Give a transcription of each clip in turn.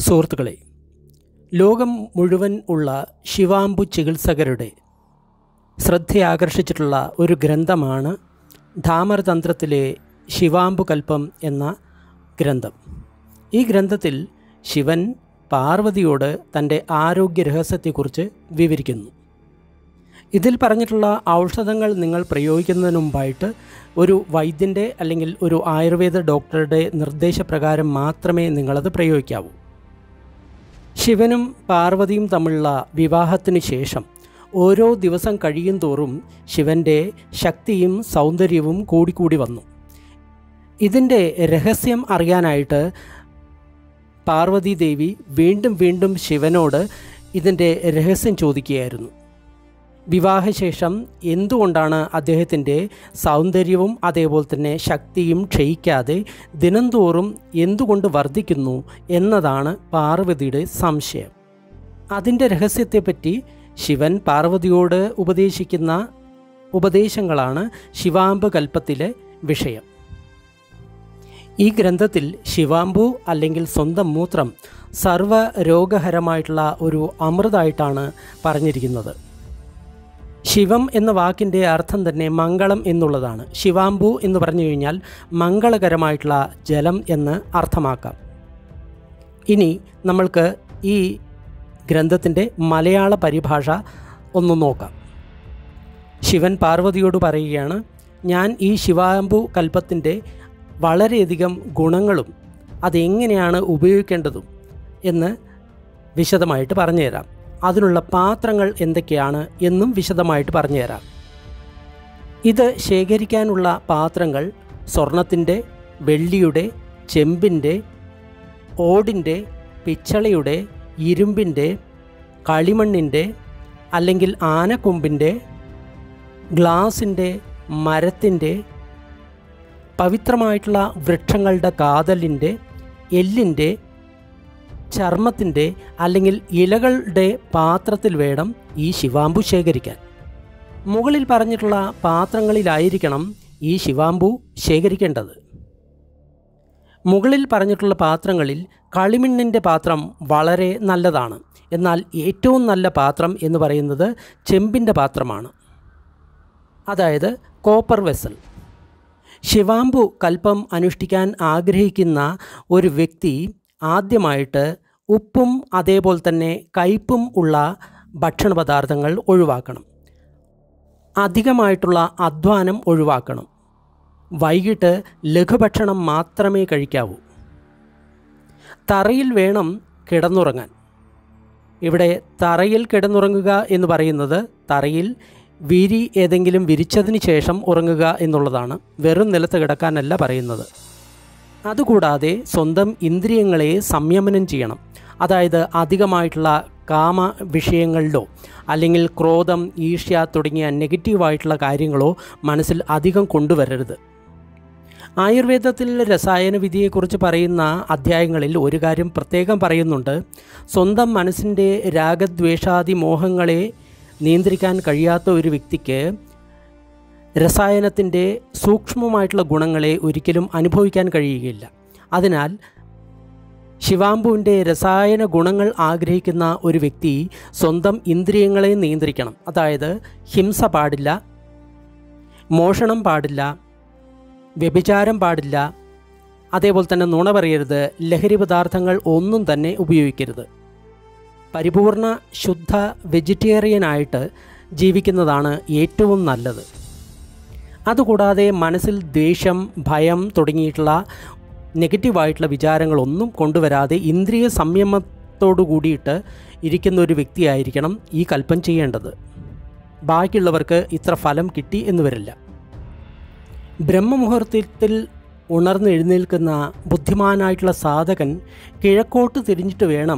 സുഹൃത്തുക്കളെ ലോകം മുഴുവൻ ഉള്ള ശിവാംബു ചികിത്സകരുടെ ശ്രദ്ധയാകർഷിച്ചിട്ടുള്ള ഒരു ഗ്രന്ഥമാണ് ധാമരതന്ത്രത്തിലെ ശിവാംബു കൽപ്പം എന്ന ഗ്രന്ഥം ഈ ഗ്രന്ഥത്തിൽ ശിവൻ പാർവതിയോട് തൻ്റെ ആരോഗ്യ രഹസ്യത്തെക്കുറിച്ച് വിവരിക്കുന്നു ഇതിൽ പറഞ്ഞിട്ടുള്ള ഔഷധങ്ങൾ നിങ്ങൾ പ്രയോഗിക്കുന്നതിന് മുമ്പായിട്ട് ഒരു വൈദ്യൻ്റെ അല്ലെങ്കിൽ ഒരു ആയുർവേദ ഡോക്ടറുടെ നിർദ്ദേശപ്രകാരം മാത്രമേ നിങ്ങളത് പ്രയോഗിക്കാവൂ ശിവനും പാർവതിയും തമ്മിലുള്ള വിവാഹത്തിന് ശേഷം ഓരോ ദിവസം കഴിയും തോറും ശിവൻ്റെ ശക്തിയും സൗന്ദര്യവും കൂടിക്കൂടി വന്നു ഇതിൻ്റെ രഹസ്യം അറിയാനായിട്ട് പാർവതി ദേവി വീണ്ടും വീണ്ടും ശിവനോട് ഇതിൻ്റെ രഹസ്യം ചോദിക്കുകയായിരുന്നു വിവാഹശേഷം എന്തുകൊണ്ടാണ് അദ്ദേഹത്തിൻ്റെ സൗന്ദര്യവും അതേപോലെ തന്നെ ശക്തിയും ക്ഷയിക്കാതെ ദിനംതോറും എന്തുകൊണ്ട് വർദ്ധിക്കുന്നു എന്നതാണ് പാർവതിയുടെ സംശയം അതിൻ്റെ രഹസ്യത്തെപ്പറ്റി ശിവൻ പാർവതിയോട് ഉപദേശിക്കുന്ന ഉപദേശങ്ങളാണ് ശിവാംബ കൽപ്പത്തിലെ വിഷയം ഈ ഗ്രന്ഥത്തിൽ ശിവാംബു അല്ലെങ്കിൽ സ്വന്തം മൂത്രം സർവ രോഗഹരമായിട്ടുള്ള ഒരു അമൃതായിട്ടാണ് പറഞ്ഞിരിക്കുന്നത് ശിവം എന്ന വാക്കിൻ്റെ അർത്ഥം തന്നെ മംഗളം എന്നുള്ളതാണ് ശിവാംബു എന്ന് പറഞ്ഞു കഴിഞ്ഞാൽ മംഗളകരമായിട്ടുള്ള ജലം എന്ന് അർത്ഥമാക്കാം ഇനി നമ്മൾക്ക് ഈ ഗ്രന്ഥത്തിൻ്റെ മലയാള പരിഭാഷ ഒന്ന് നോക്കാം ശിവൻ പാർവതിയോട് പറയുകയാണ് ഞാൻ ഈ ശിവാംബു കൽപ്പത്തിൻ്റെ വളരെയധികം ഗുണങ്ങളും അതെങ്ങനെയാണ് ഉപയോഗിക്കേണ്ടതും എന്ന് വിശദമായിട്ട് പറഞ്ഞുതരാം അതിനുള്ള പാത്രങ്ങൾ എന്തൊക്കെയാണ് എന്നും വിശദമായിട്ട് പറഞ്ഞുതരാം ഇത് ശേഖരിക്കാനുള്ള പാത്രങ്ങൾ സ്വർണത്തിൻ്റെ വെള്ളിയുടെ ചെമ്പിൻ്റെ ഓടിൻ്റെ പിച്ചളയുടെ ഇരുമ്പിൻ്റെ കളിമണ്ണിൻ്റെ അല്ലെങ്കിൽ ആനക്കൊമ്പിൻ്റെ ഗ്ലാസിൻ്റെ മരത്തിൻ്റെ പവിത്രമായിട്ടുള്ള വൃക്ഷങ്ങളുടെ കാതലിൻ്റെ എല്ലിൻ്റെ ചർമ്മത്തിൻ്റെ അല്ലെങ്കിൽ ഇലകളുടെ പാത്രത്തിൽ വേണം ഈ ശിവാംബു ശേഖരിക്കാൻ മുകളിൽ പറഞ്ഞിട്ടുള്ള പാത്രങ്ങളിലായിരിക്കണം ഈ ശിവാംബു ശേഖരിക്കേണ്ടത് മുകളിൽ പറഞ്ഞിട്ടുള്ള പാത്രങ്ങളിൽ കളിമണ്ണിൻ്റെ പാത്രം വളരെ നല്ലതാണ് എന്നാൽ ഏറ്റവും നല്ല പാത്രം എന്ന് പറയുന്നത് ചെമ്പിൻ്റെ പാത്രമാണ് അതായത് കോപ്പർ വെസൽ ശിവാംബു കൽപ്പം അനുഷ്ഠിക്കാൻ ആഗ്രഹിക്കുന്ന ഒരു വ്യക്തി ആദ്യമായിട്ട് ഉപ്പും അതേപോലെ തന്നെ കയ്പും ഉള്ള ഭക്ഷണ പദാർത്ഥങ്ങൾ ഒഴിവാക്കണം അധികമായിട്ടുള്ള അധ്വാനം ഒഴിവാക്കണം വൈകിട്ട് ലഘുഭക്ഷണം മാത്രമേ കഴിക്കാവൂ തറയിൽ വേണം കിടന്നുറങ്ങാൻ ഇവിടെ തറയിൽ കിടന്നുറങ്ങുക എന്ന് പറയുന്നത് തറയിൽ വിരി ഏതെങ്കിലും വിരിച്ചതിന് ശേഷം ഉറങ്ങുക എന്നുള്ളതാണ് വെറും നിലത്ത് കിടക്കാനല്ല പറയുന്നത് അതുകൂടാതെ സ്വന്തം ഇന്ദ്രിയങ്ങളെ സംയമനം ചെയ്യണം അതായത് അധികമായിട്ടുള്ള കാമ വിഷയങ്ങളിലോ അല്ലെങ്കിൽ ക്രോധം ഈർഷ്യ തുടങ്ങിയ നെഗറ്റീവായിട്ടുള്ള കാര്യങ്ങളോ മനസ്സിൽ അധികം കൊണ്ടുവരരുത് ആയുർവേദത്തിൽ രസായന വിധിയെക്കുറിച്ച് പറയുന്ന അധ്യായങ്ങളിൽ ഒരു കാര്യം പ്രത്യേകം പറയുന്നുണ്ട് സ്വന്തം മനസ്സിൻ്റെ രാഗദ്വേഷാദി മോഹങ്ങളെ നിയന്ത്രിക്കാൻ കഴിയാത്ത ഒരു വ്യക്തിക്ക് രസായനത്തിൻ്റെ സൂക്ഷ്മമായിട്ടുള്ള ഗുണങ്ങളെ ഒരിക്കലും അനുഭവിക്കാൻ കഴിയുകയില്ല അതിനാൽ ശിവാംബുവിൻ്റെ രസായന ഗുണങ്ങൾ ആഗ്രഹിക്കുന്ന ഒരു വ്യക്തി സ്വന്തം ഇന്ദ്രിയങ്ങളെ നിയന്ത്രിക്കണം അതായത് ഹിംസ പാടില്ല മോഷണം പാടില്ല വ്യഭിചാരം പാടില്ല അതേപോലെ തന്നെ നുണ പറയരുത് ലഹരി പദാർത്ഥങ്ങൾ ഒന്നും തന്നെ ഉപയോഗിക്കരുത് പരിപൂർണ ശുദ്ധ വെജിറ്റേറിയനായിട്ട് ജീവിക്കുന്നതാണ് ഏറ്റവും നല്ലത് അതുകൂടാതെ മനസ്സിൽ ദേഷ്യം ഭയം തുടങ്ങിയിട്ടുള്ള നെഗറ്റീവായിട്ടുള്ള വിചാരങ്ങളൊന്നും കൊണ്ടുവരാതെ ഇന്ദ്രിയ സംയമത്തോടു കൂടിയിട്ട് ഇരിക്കുന്ന ഒരു വ്യക്തിയായിരിക്കണം ഈ കൽപ്പം ചെയ്യേണ്ടത് ബാക്കിയുള്ളവർക്ക് ഇത്ര ഫലം കിട്ടി എന്ന് വരില്ല ബ്രഹ്മമുഹൂർത്തത്തിൽ ഉണർന്ന് എഴുന്നേൽക്കുന്ന ബുദ്ധിമാനായിട്ടുള്ള സാധകൻ കിഴക്കോട്ട് തിരിഞ്ഞിട്ട് വേണം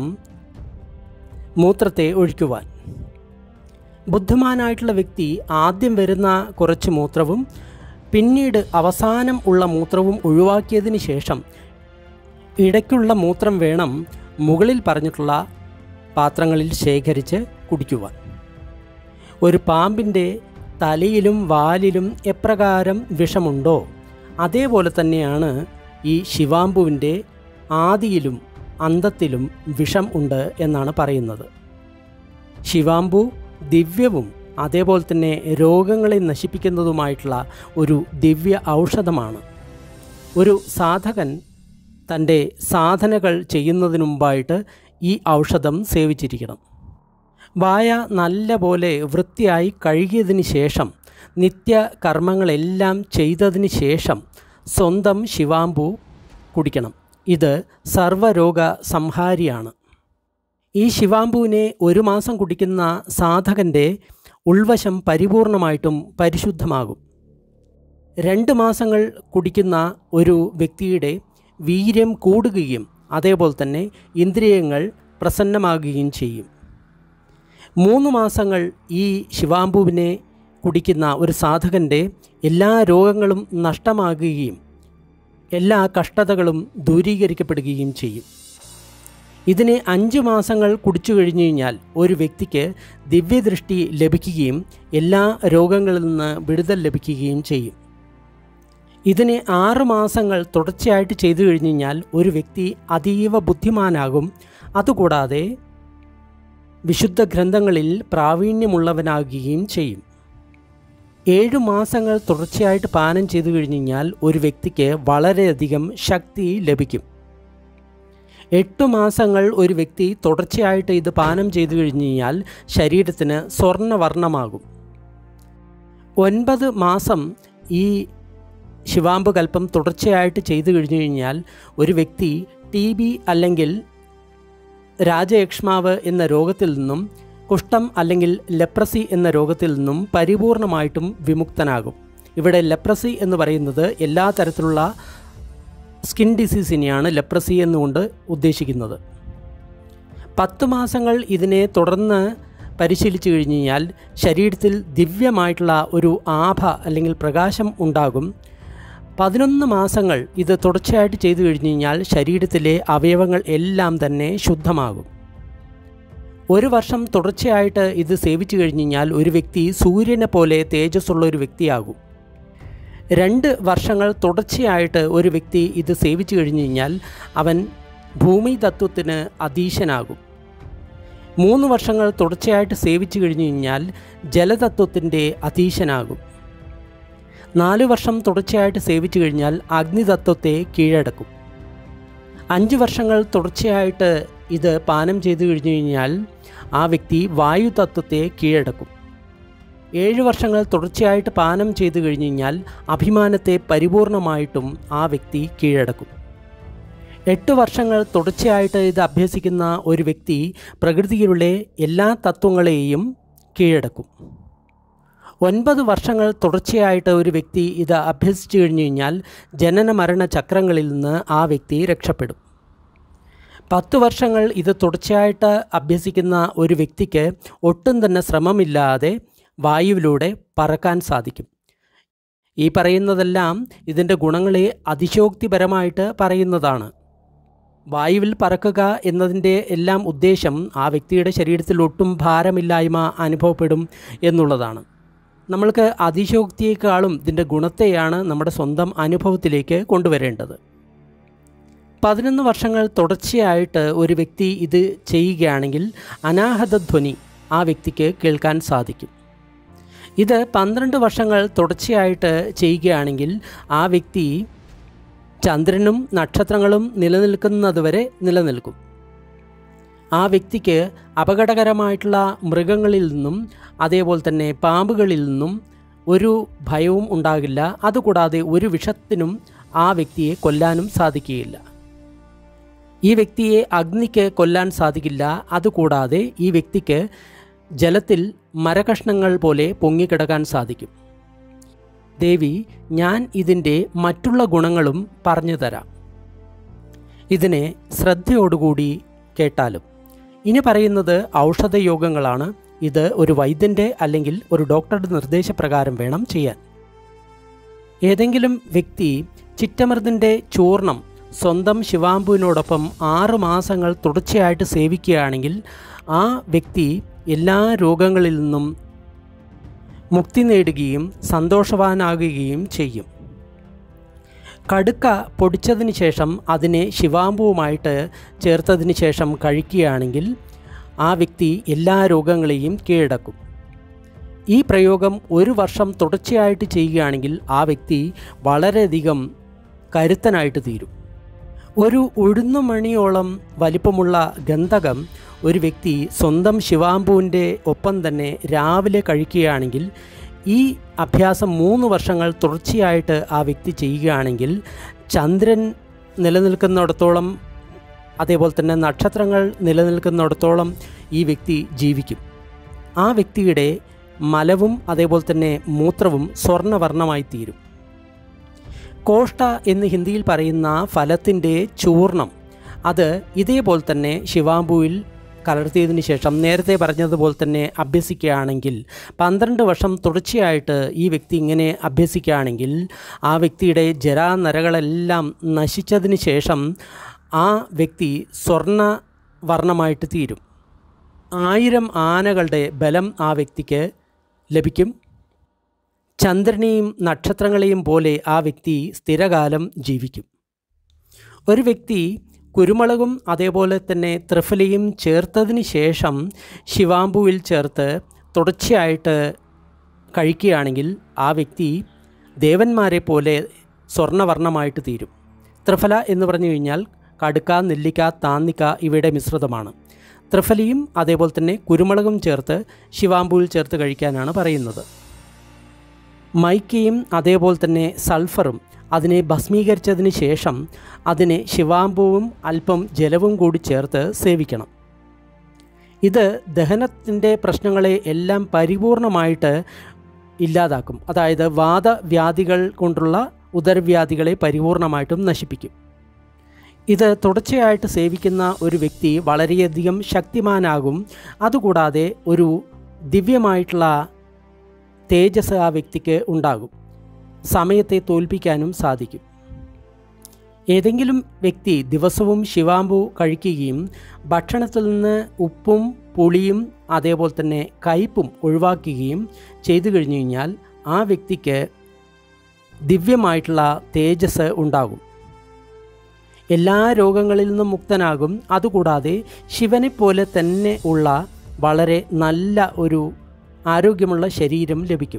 മൂത്രത്തെ ഒഴിക്കുവാൻ ബുദ്ധിമാനായിട്ടുള്ള വ്യക്തി ആദ്യം വരുന്ന കുറച്ച് മൂത്രവും പിന്നീട് അവസാനം ഉള്ള മൂത്രവും ഒഴിവാക്കിയതിന് ശേഷം ഇടയ്ക്കുള്ള മൂത്രം വേണം മുകളിൽ പറഞ്ഞിട്ടുള്ള പാത്രങ്ങളിൽ ശേഖരിച്ച് കുടിക്കുവാൻ ഒരു പാമ്പിൻ്റെ തലയിലും വാലിലും എപ്രകാരം വിഷമുണ്ടോ അതേപോലെ തന്നെയാണ് ഈ ശിവാംബുവിൻ്റെ ആദിയിലും അന്തത്തിലും വിഷം ഉണ്ട് എന്നാണ് പറയുന്നത് ശിവാംബു ദിവ്യവും അതേപോലെ തന്നെ രോഗങ്ങളെ നശിപ്പിക്കുന്നതുമായിട്ടുള്ള ഒരു ദിവ്യ ഔഷധമാണ് ഒരു സാധകൻ തൻ്റെ സാധനകൾ ചെയ്യുന്നതിന് മുമ്പായിട്ട് ഈ ഔഷധം സേവിച്ചിരിക്കണം വായ നല്ല പോലെ വൃത്തിയായി കഴുകിയതിന് ശേഷം നിത്യ കർമ്മങ്ങളെല്ലാം ചെയ്തതിന് ശേഷം സ്വന്തം ശിവാംബു കുടിക്കണം ഇത് സർവ്വരോഗ സംഹാരിയാണ് ഈ ശിവാംബുവിനെ ഒരു മാസം കുടിക്കുന്ന സാധകൻ്റെ ഉൾവശം പരിപൂർണമായിട്ടും പരിശുദ്ധമാകും രണ്ട് മാസങ്ങൾ കുടിക്കുന്ന ഒരു വ്യക്തിയുടെ വീര്യം കൂടുകയും അതേപോലെ തന്നെ ഇന്ദ്രിയങ്ങൾ പ്രസന്നമാകുകയും ചെയ്യും മൂന്ന് മാസങ്ങൾ ഈ ശിവാംബുവിനെ കുടിക്കുന്ന ഒരു സാധകൻ്റെ എല്ലാ രോഗങ്ങളും നഷ്ടമാകുകയും എല്ലാ കഷ്ടതകളും ദൂരീകരിക്കപ്പെടുകയും ചെയ്യും ഇതിനെ അഞ്ച് മാസങ്ങൾ കുടിച്ചു കഴിഞ്ഞു കഴിഞ്ഞാൽ ഒരു വ്യക്തിക്ക് ദിവ്യദൃഷ്ടി ലഭിക്കുകയും എല്ലാ രോഗങ്ങളിൽ നിന്ന് വിടുതൽ ലഭിക്കുകയും ചെയ്യും ഇതിനെ ആറ് മാസങ്ങൾ തുടർച്ചയായിട്ട് ചെയ്തു കഴിഞ്ഞു കഴിഞ്ഞാൽ ഒരു വ്യക്തി അതീവ ബുദ്ധിമാനാകും അതുകൂടാതെ വിശുദ്ധ ഗ്രന്ഥങ്ങളിൽ പ്രാവീണ്യമുള്ളവനാകുകയും ചെയ്യും ഏഴു മാസങ്ങൾ തുടർച്ചയായിട്ട് പാനം ചെയ്തു കഴിഞ്ഞു കഴിഞ്ഞാൽ ഒരു വ്യക്തിക്ക് വളരെയധികം ശക്തി ലഭിക്കും എട്ട് മാസങ്ങൾ ഒരു വ്യക്തി തുടർച്ചയായിട്ട് ഇത് പാനം ചെയ്തു കഴിഞ്ഞു കഴിഞ്ഞാൽ ശരീരത്തിന് സ്വർണ്ണവർണ്ണമാകും ഒൻപത് മാസം ഈ ശിവാമ്പ് കൽപ്പം തുടർച്ചയായിട്ട് ചെയ്തു കഴിഞ്ഞു കഴിഞ്ഞാൽ ഒരു വ്യക്തി ടി ബി അല്ലെങ്കിൽ രാജയക്ഷ്മാവ് എന്ന രോഗത്തിൽ നിന്നും കുഷ്ഠം അല്ലെങ്കിൽ ലെപ്രസി എന്ന രോഗത്തിൽ നിന്നും പരിപൂർണമായിട്ടും വിമുക്തനാകും ഇവിടെ ലെപ്രസി എന്ന് പറയുന്നത് എല്ലാ തരത്തിലുള്ള സ്കിൻ ഡിസീസിനെയാണ് ലെപ്രസി എന്നുകൊണ്ട് ഉദ്ദേശിക്കുന്നത് പത്ത് മാസങ്ങൾ ഇതിനെ തുടർന്ന് പരിശീലിച്ചു കഴിഞ്ഞ് കഴിഞ്ഞാൽ ശരീരത്തിൽ ദിവ്യമായിട്ടുള്ള ഒരു ആഭ അല്ലെങ്കിൽ പ്രകാശം ഉണ്ടാകും പതിനൊന്ന് മാസങ്ങൾ ഇത് തുടർച്ചയായിട്ട് ചെയ്തു കഴിഞ്ഞ് കഴിഞ്ഞാൽ ശരീരത്തിലെ അവയവങ്ങൾ എല്ലാം തന്നെ ശുദ്ധമാകും ഒരു വർഷം തുടർച്ചയായിട്ട് ഇത് സേവിച്ചു കഴിഞ്ഞ് കഴിഞ്ഞാൽ ഒരു വ്യക്തി സൂര്യനെ പോലെ തേജസ്സുള്ള ഒരു വ്യക്തിയാകും രണ്ട് വർഷങ്ങൾ തുടർച്ചയായിട്ട് ഒരു വ്യക്തി ഇത് സേവിച്ചു കഴിഞ്ഞു കഴിഞ്ഞാൽ അവൻ ഭൂമി തത്വത്തിന് അധീശനാകും മൂന്ന് വർഷങ്ങൾ തുടർച്ചയായിട്ട് സേവിച്ചു കഴിഞ്ഞു കഴിഞ്ഞാൽ ജലതത്വത്തിൻ്റെ അധീശനാകും നാല് വർഷം തുടർച്ചയായിട്ട് സേവിച്ചു കഴിഞ്ഞാൽ അഗ്നിതത്വത്തെ കീഴടക്കും അഞ്ച് വർഷങ്ങൾ തുടർച്ചയായിട്ട് ഇത് പാനം ചെയ്തു കഴിഞ്ഞു കഴിഞ്ഞാൽ ആ വ്യക്തി വായു തത്വത്തെ കീഴടക്കും ഏഴ് വർഷങ്ങൾ തുടർച്ചയായിട്ട് പാനം ചെയ്തു കഴിഞ്ഞു കഴിഞ്ഞാൽ അഭിമാനത്തെ പരിപൂർണമായിട്ടും ആ വ്യക്തി കീഴടക്കും എട്ട് വർഷങ്ങൾ തുടർച്ചയായിട്ട് ഇത് അഭ്യസിക്കുന്ന ഒരു വ്യക്തി പ്രകൃതിയിലുള്ള എല്ലാ തത്വങ്ങളെയും കീഴടക്കും ഒൻപത് വർഷങ്ങൾ തുടർച്ചയായിട്ട് ഒരു വ്യക്തി ഇത് അഭ്യസിച്ചു കഴിഞ്ഞു കഴിഞ്ഞാൽ ജനന മരണ ചക്രങ്ങളിൽ നിന്ന് ആ വ്യക്തി രക്ഷപ്പെടും പത്ത് വർഷങ്ങൾ ഇത് തുടർച്ചയായിട്ട് അഭ്യസിക്കുന്ന ഒരു വ്യക്തിക്ക് ഒട്ടും തന്നെ ശ്രമമില്ലാതെ വായുവിലൂടെ പറക്കാൻ സാധിക്കും ഈ പറയുന്നതെല്ലാം ഇതിൻ്റെ ഗുണങ്ങളെ അതിശോക്തിപരമായിട്ട് പറയുന്നതാണ് വായുവിൽ പറക്കുക എന്നതിൻ്റെ എല്ലാം ഉദ്ദേശം ആ വ്യക്തിയുടെ ശരീരത്തിൽ ഒട്ടും ഭാരമില്ലായ്മ അനുഭവപ്പെടും എന്നുള്ളതാണ് നമ്മൾക്ക് അതിശോക്തിയേക്കാളും ഇതിൻ്റെ ഗുണത്തെയാണ് നമ്മുടെ സ്വന്തം അനുഭവത്തിലേക്ക് കൊണ്ടുവരേണ്ടത് പതിനൊന്ന് വർഷങ്ങൾ തുടർച്ചയായിട്ട് ഒരു വ്യക്തി ഇത് ചെയ്യുകയാണെങ്കിൽ അനാഹത ധ്വനി ആ വ്യക്തിക്ക് കേൾക്കാൻ സാധിക്കും ഇത് പന്ത്രണ്ട് വർഷങ്ങൾ തുടർച്ചയായിട്ട് ചെയ്യുകയാണെങ്കിൽ ആ വ്യക്തി ചന്ദ്രനും നക്ഷത്രങ്ങളും നിലനിൽക്കുന്നതുവരെ നിലനിൽക്കും ആ വ്യക്തിക്ക് അപകടകരമായിട്ടുള്ള മൃഗങ്ങളിൽ നിന്നും അതേപോലെ തന്നെ പാമ്പുകളിൽ നിന്നും ഒരു ഭയവും ഉണ്ടാകില്ല അതുകൂടാതെ ഒരു വിഷത്തിനും ആ വ്യക്തിയെ കൊല്ലാനും സാധിക്കുകയില്ല ഈ വ്യക്തിയെ അഗ്നിക്ക് കൊല്ലാൻ സാധിക്കില്ല അതുകൂടാതെ ഈ വ്യക്തിക്ക് ജലത്തിൽ മരകഷ്ണങ്ങൾ പോലെ പൊങ്ങിക്കിടക്കാൻ സാധിക്കും ദേവി ഞാൻ ഇതിൻ്റെ മറ്റുള്ള ഗുണങ്ങളും പറഞ്ഞു തരാം ഇതിനെ ശ്രദ്ധയോടുകൂടി കേട്ടാലും ഇനി പറയുന്നത് ഔഷധയോഗങ്ങളാണ് ഇത് ഒരു വൈദ്യൻ്റെ അല്ലെങ്കിൽ ഒരു ഡോക്ടറുടെ നിർദ്ദേശപ്രകാരം വേണം ചെയ്യാൻ ഏതെങ്കിലും വ്യക്തി ചിറ്റമൃതിൻ്റെ ചൂർണം സ്വന്തം ശിവാംബുവിനോടൊപ്പം ആറ് മാസങ്ങൾ തുടർച്ചയായിട്ട് സേവിക്കുകയാണെങ്കിൽ ആ വ്യക്തി എല്ലാ രോഗങ്ങളിൽ നിന്നും മുക്തി നേടുകയും സന്തോഷവാനാകുകയും ചെയ്യും കടുക്ക പൊടിച്ചതിന് ശേഷം അതിനെ ശിവാമ്പുവുമായിട്ട് ചേർത്തതിന് ശേഷം കഴിക്കുകയാണെങ്കിൽ ആ വ്യക്തി എല്ലാ രോഗങ്ങളെയും കീഴടക്കും ഈ പ്രയോഗം ഒരു വർഷം തുടർച്ചയായിട്ട് ചെയ്യുകയാണെങ്കിൽ ആ വ്യക്തി വളരെയധികം കരുത്തനായിട്ട് തീരും ഒരു ഉഴുന്നുമണിയോളം വലിപ്പമുള്ള ഗന്ധകം ഒരു വ്യക്തി സ്വന്തം ശിവാമ്പുവിൻ്റെ ഒപ്പം തന്നെ രാവിലെ കഴിക്കുകയാണെങ്കിൽ ഈ അഭ്യാസം മൂന്ന് വർഷങ്ങൾ തുടർച്ചയായിട്ട് ആ വ്യക്തി ചെയ്യുകയാണെങ്കിൽ ചന്ദ്രൻ നിലനിൽക്കുന്നിടത്തോളം അതേപോലെ തന്നെ നക്ഷത്രങ്ങൾ നിലനിൽക്കുന്നിടത്തോളം ഈ വ്യക്തി ജീവിക്കും ആ വ്യക്തിയുടെ മലവും അതേപോലെ തന്നെ മൂത്രവും സ്വർണ്ണവർണ്ണമായി തീരും കോഷ്ട എന്ന് ഹിന്ദിയിൽ പറയുന്ന ഫലത്തിൻ്റെ ചൂർണം അത് ഇതേപോലെ തന്നെ ശിവാംബുവിൽ കലർത്തിയതിന് ശേഷം നേരത്തെ പറഞ്ഞതുപോലെ തന്നെ അഭ്യസിക്കുകയാണെങ്കിൽ പന്ത്രണ്ട് വർഷം തുടർച്ചയായിട്ട് ഈ വ്യക്തി ഇങ്ങനെ അഭ്യസിക്കുകയാണെങ്കിൽ ആ വ്യക്തിയുടെ ജരാനരകളെല്ലാം നശിച്ചതിന് ശേഷം ആ വ്യക്തി സ്വർണ്ണ വർണ്ണമായിട്ട് തീരും ആയിരം ആനകളുടെ ബലം ആ വ്യക്തിക്ക് ലഭിക്കും ചന്ദ്രനെയും നക്ഷത്രങ്ങളെയും പോലെ ആ വ്യക്തി സ്ഥിരകാലം ജീവിക്കും ഒരു വ്യക്തി കുരുമുളകും അതേപോലെ തന്നെ ത്രിഫലയും ചേർത്തതിന് ശേഷം ശിവാംബുവിൽ ചേർത്ത് തുടർച്ചയായിട്ട് കഴിക്കുകയാണെങ്കിൽ ആ വ്യക്തി ദേവന്മാരെ പോലെ സ്വർണ്ണവർണ്ണമായിട്ട് തീരും ത്രിഫല എന്ന് പറഞ്ഞു കഴിഞ്ഞാൽ കടുക്ക നെല്ലിക്ക താന്നിക്ക ഇവയുടെ മിശ്രിതമാണ് ത്രിഫലയും അതേപോലെ തന്നെ കുരുമുളകും ചേർത്ത് ശിവാംബുവിൽ ചേർത്ത് കഴിക്കാനാണ് പറയുന്നത് മൈക്കയും അതേപോലെ തന്നെ സൾഫറും അതിനെ ഭസ്മീകരിച്ചതിന് ശേഷം അതിനെ ശിവാംബുവും അല്പം ജലവും കൂടി ചേർത്ത് സേവിക്കണം ഇത് ദഹനത്തിൻ്റെ പ്രശ്നങ്ങളെ എല്ലാം പരിപൂർണമായിട്ട് ഇല്ലാതാക്കും അതായത് വാദവ്യാധികൾ കൊണ്ടുള്ള ഉദരവ്യാധികളെ പരിപൂർണമായിട്ടും നശിപ്പിക്കും ഇത് തുടർച്ചയായിട്ട് സേവിക്കുന്ന ഒരു വ്യക്തി വളരെയധികം ശക്തിമാനാകും അതുകൂടാതെ ഒരു ദിവ്യമായിട്ടുള്ള തേജസ് ആ വ്യക്തിക്ക് ഉണ്ടാകും സമയത്തെ തോൽപ്പിക്കാനും സാധിക്കും ഏതെങ്കിലും വ്യക്തി ദിവസവും ശിവാമ്പു കഴിക്കുകയും ഭക്ഷണത്തിൽ നിന്ന് ഉപ്പും പുളിയും അതേപോലെ തന്നെ കയ്പും ഒഴിവാക്കുകയും ചെയ്തു കഴിഞ്ഞു കഴിഞ്ഞാൽ ആ വ്യക്തിക്ക് ദിവ്യമായിട്ടുള്ള തേജസ് ഉണ്ടാകും എല്ലാ രോഗങ്ങളിൽ നിന്നും മുക്തനാകും അതുകൂടാതെ ശിവനെ പോലെ തന്നെ ഉള്ള വളരെ നല്ല ഒരു ആരോഗ്യമുള്ള ശരീരം ലഭിക്കും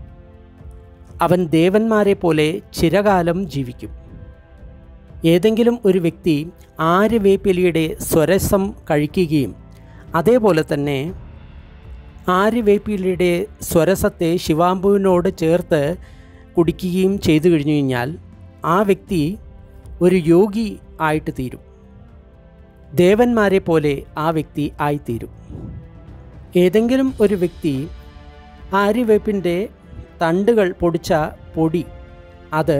അവൻ ദേവന്മാരെ പോലെ ചിരകാലം ജീവിക്കും ഏതെങ്കിലും ഒരു വ്യക്തി ആര്യവേപ്പിലിയുടെ സ്വരസം കഴിക്കുകയും അതേപോലെ തന്നെ ആര്യവേപ്പിലിയുടെ സ്വരസത്തെ ശിവാംബുവിനോട് ചേർത്ത് കുടിക്കുകയും ചെയ്തു കഴിഞ്ഞു കഴിഞ്ഞാൽ ആ വ്യക്തി ഒരു യോഗി ആയിട്ട് തീരും ദേവന്മാരെ പോലെ ആ വ്യക്തി ആയിത്തീരും ഏതെങ്കിലും ഒരു വ്യക്തി ആര്യവേപ്പിൻ്റെ തണ്ടുകൾ പൊടിച്ച പൊടി അത്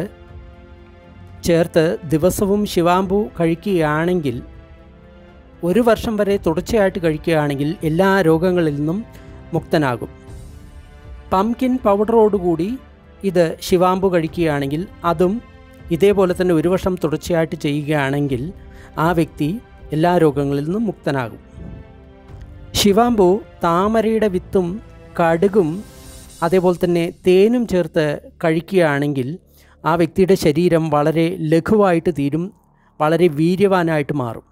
ചേർത്ത് ദിവസവും ശിവാംബു കഴിക്കുകയാണെങ്കിൽ ഒരു വർഷം വരെ തുടർച്ചയായിട്ട് കഴിക്കുകയാണെങ്കിൽ എല്ലാ രോഗങ്ങളിൽ നിന്നും മുക്തനാകും പംകിൻ പൗഡറോടുകൂടി ഇത് ശിവാംബു കഴിക്കുകയാണെങ്കിൽ അതും ഇതേപോലെ തന്നെ ഒരു വർഷം തുടർച്ചയായിട്ട് ചെയ്യുകയാണെങ്കിൽ ആ വ്യക്തി എല്ലാ രോഗങ്ങളിൽ നിന്നും മുക്തനാകും ശിവാംബു താമരയുടെ വിത്തും കടുകും അതേപോലെ തന്നെ തേനും ചേർത്ത് കഴിക്കുകയാണെങ്കിൽ ആ വ്യക്തിയുടെ ശരീരം വളരെ ലഘുവായിട്ട് തീരും വളരെ വീര്യവാനായിട്ട് മാറും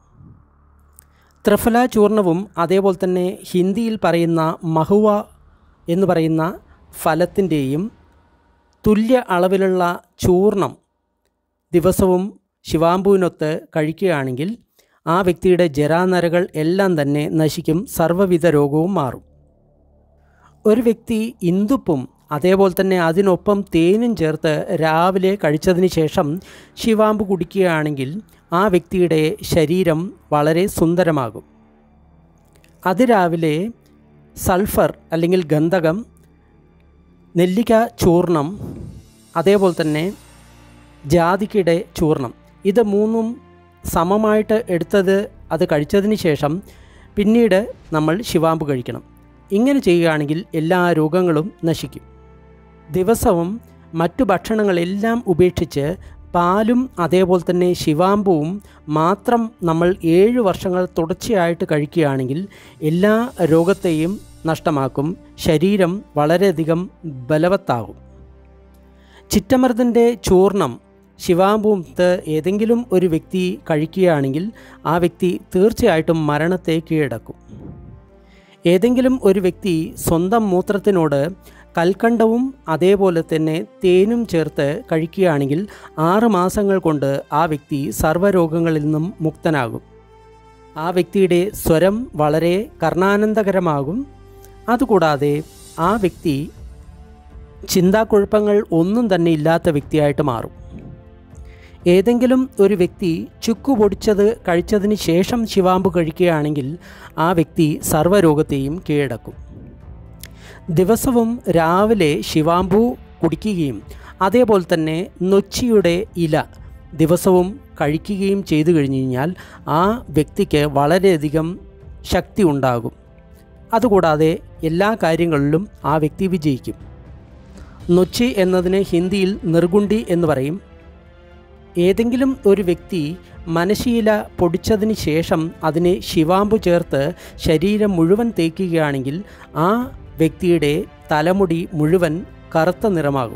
ത്രിഫല ചൂർണവും അതേപോലെ തന്നെ ഹിന്ദിയിൽ പറയുന്ന മഹുവ എന്ന് പറയുന്ന ഫലത്തിൻ്റെയും തുല്യ അളവിലുള്ള ചൂർണം ദിവസവും ശിവാംബുവിനൊത്ത് കഴിക്കുകയാണെങ്കിൽ ആ വ്യക്തിയുടെ ജരാനരകൾ എല്ലാം തന്നെ നശിക്കും സർവ്വവിധ രോഗവും മാറും ഒരു വ്യക്തി ഇന്ദുപ്പും അതേപോലെ തന്നെ അതിനൊപ്പം തേനും ചേർത്ത് രാവിലെ കഴിച്ചതിന് ശേഷം ശിവാമ്പ് കുടിക്കുകയാണെങ്കിൽ ആ വ്യക്തിയുടെ ശരീരം വളരെ സുന്ദരമാകും അതിരാവിലെ സൾഫർ അല്ലെങ്കിൽ ഗന്ധകം നെല്ലിക്ക ചൂർണം അതേപോലെ തന്നെ ജാതിക്കയുടെ ചൂർണം ഇത് മൂന്നും സമമായിട്ട് എടുത്തത് അത് കഴിച്ചതിന് ശേഷം പിന്നീട് നമ്മൾ ശിവാമ്പ് കഴിക്കണം ഇങ്ങനെ ചെയ്യുകയാണെങ്കിൽ എല്ലാ രോഗങ്ങളും നശിക്കും ദിവസവും മറ്റു ഭക്ഷണങ്ങളെല്ലാം ഉപേക്ഷിച്ച് പാലും അതേപോലെ തന്നെ ശിവാമ്പുവും മാത്രം നമ്മൾ ഏഴ് വർഷങ്ങൾ തുടർച്ചയായിട്ട് കഴിക്കുകയാണെങ്കിൽ എല്ലാ രോഗത്തെയും നഷ്ടമാക്കും ശരീരം വളരെയധികം ബലവത്താകും ചിറ്റമൃതിൻ്റെ ചൂർണം ശിവാമ്പൂത്ത് ഏതെങ്കിലും ഒരു വ്യക്തി കഴിക്കുകയാണെങ്കിൽ ആ വ്യക്തി തീർച്ചയായിട്ടും മരണത്തെ കീഴടക്കും ഏതെങ്കിലും ഒരു വ്യക്തി സ്വന്തം മൂത്രത്തിനോട് കൽക്കണ്ടവും അതേപോലെ തന്നെ തേനും ചേർത്ത് കഴിക്കുകയാണെങ്കിൽ ആറ് മാസങ്ങൾ കൊണ്ട് ആ വ്യക്തി സർവ്വരോഗങ്ങളിൽ നിന്നും മുക്തനാകും ആ വ്യക്തിയുടെ സ്വരം വളരെ കർണാനന്ദകരമാകും അതുകൂടാതെ ആ വ്യക്തി ചിന്താക്കുഴപ്പങ്ങൾ ഒന്നും തന്നെ ഇല്ലാത്ത വ്യക്തിയായിട്ട് മാറും ഏതെങ്കിലും ഒരു വ്യക്തി ചുക്കു പൊടിച്ചത് കഴിച്ചതിന് ശേഷം ശിവാമ്പു കഴിക്കുകയാണെങ്കിൽ ആ വ്യക്തി സർവ്വരോഗത്തെയും കീഴടക്കും ദിവസവും രാവിലെ ശിവാമ്പു കുടിക്കുകയും അതേപോലെ തന്നെ നൊച്ചിയുടെ ഇല ദിവസവും കഴിക്കുകയും ചെയ്തു കഴിഞ്ഞു കഴിഞ്ഞാൽ ആ വ്യക്തിക്ക് വളരെയധികം ശക്തി ഉണ്ടാകും അതുകൂടാതെ എല്ലാ കാര്യങ്ങളിലും ആ വ്യക്തി വിജയിക്കും നൊച്ചി എന്നതിന് ഹിന്ദിയിൽ നിർഗുണ്ടി എന്ന് പറയും ഏതെങ്കിലും ഒരു വ്യക്തി മനശീല പൊടിച്ചതിന് ശേഷം അതിനെ ശിവാമ്പു ചേർത്ത് ശരീരം മുഴുവൻ തേക്കുകയാണെങ്കിൽ ആ വ്യക്തിയുടെ തലമുടി മുഴുവൻ കറുത്ത നിറമാകും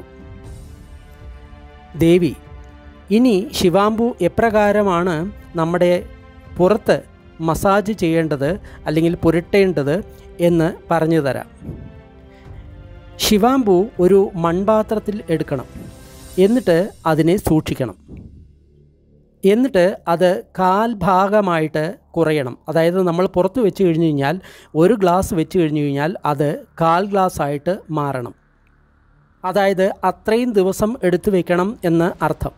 ദേവി ഇനി ശിവാമ്പു എപ്രകാരമാണ് നമ്മുടെ പുറത്ത് മസാജ് ചെയ്യേണ്ടത് അല്ലെങ്കിൽ പുരട്ടേണ്ടത് എന്ന് പറഞ്ഞു തരാം ശിവാമ്പു ഒരു മൺപാത്രത്തിൽ എടുക്കണം എന്നിട്ട് അതിനെ സൂക്ഷിക്കണം എന്നിട്ട് അത് കാൽ ഭാഗമായിട്ട് കുറയണം അതായത് നമ്മൾ പുറത്ത് വെച്ച് കഴിഞ്ഞ് കഴിഞ്ഞാൽ ഒരു ഗ്ലാസ് വെച്ച് കഴിഞ്ഞ് കഴിഞ്ഞാൽ അത് കാൽ ഗ്ലാസ് ആയിട്ട് മാറണം അതായത് അത്രയും ദിവസം എടുത്തു വെക്കണം എന്ന് അർത്ഥം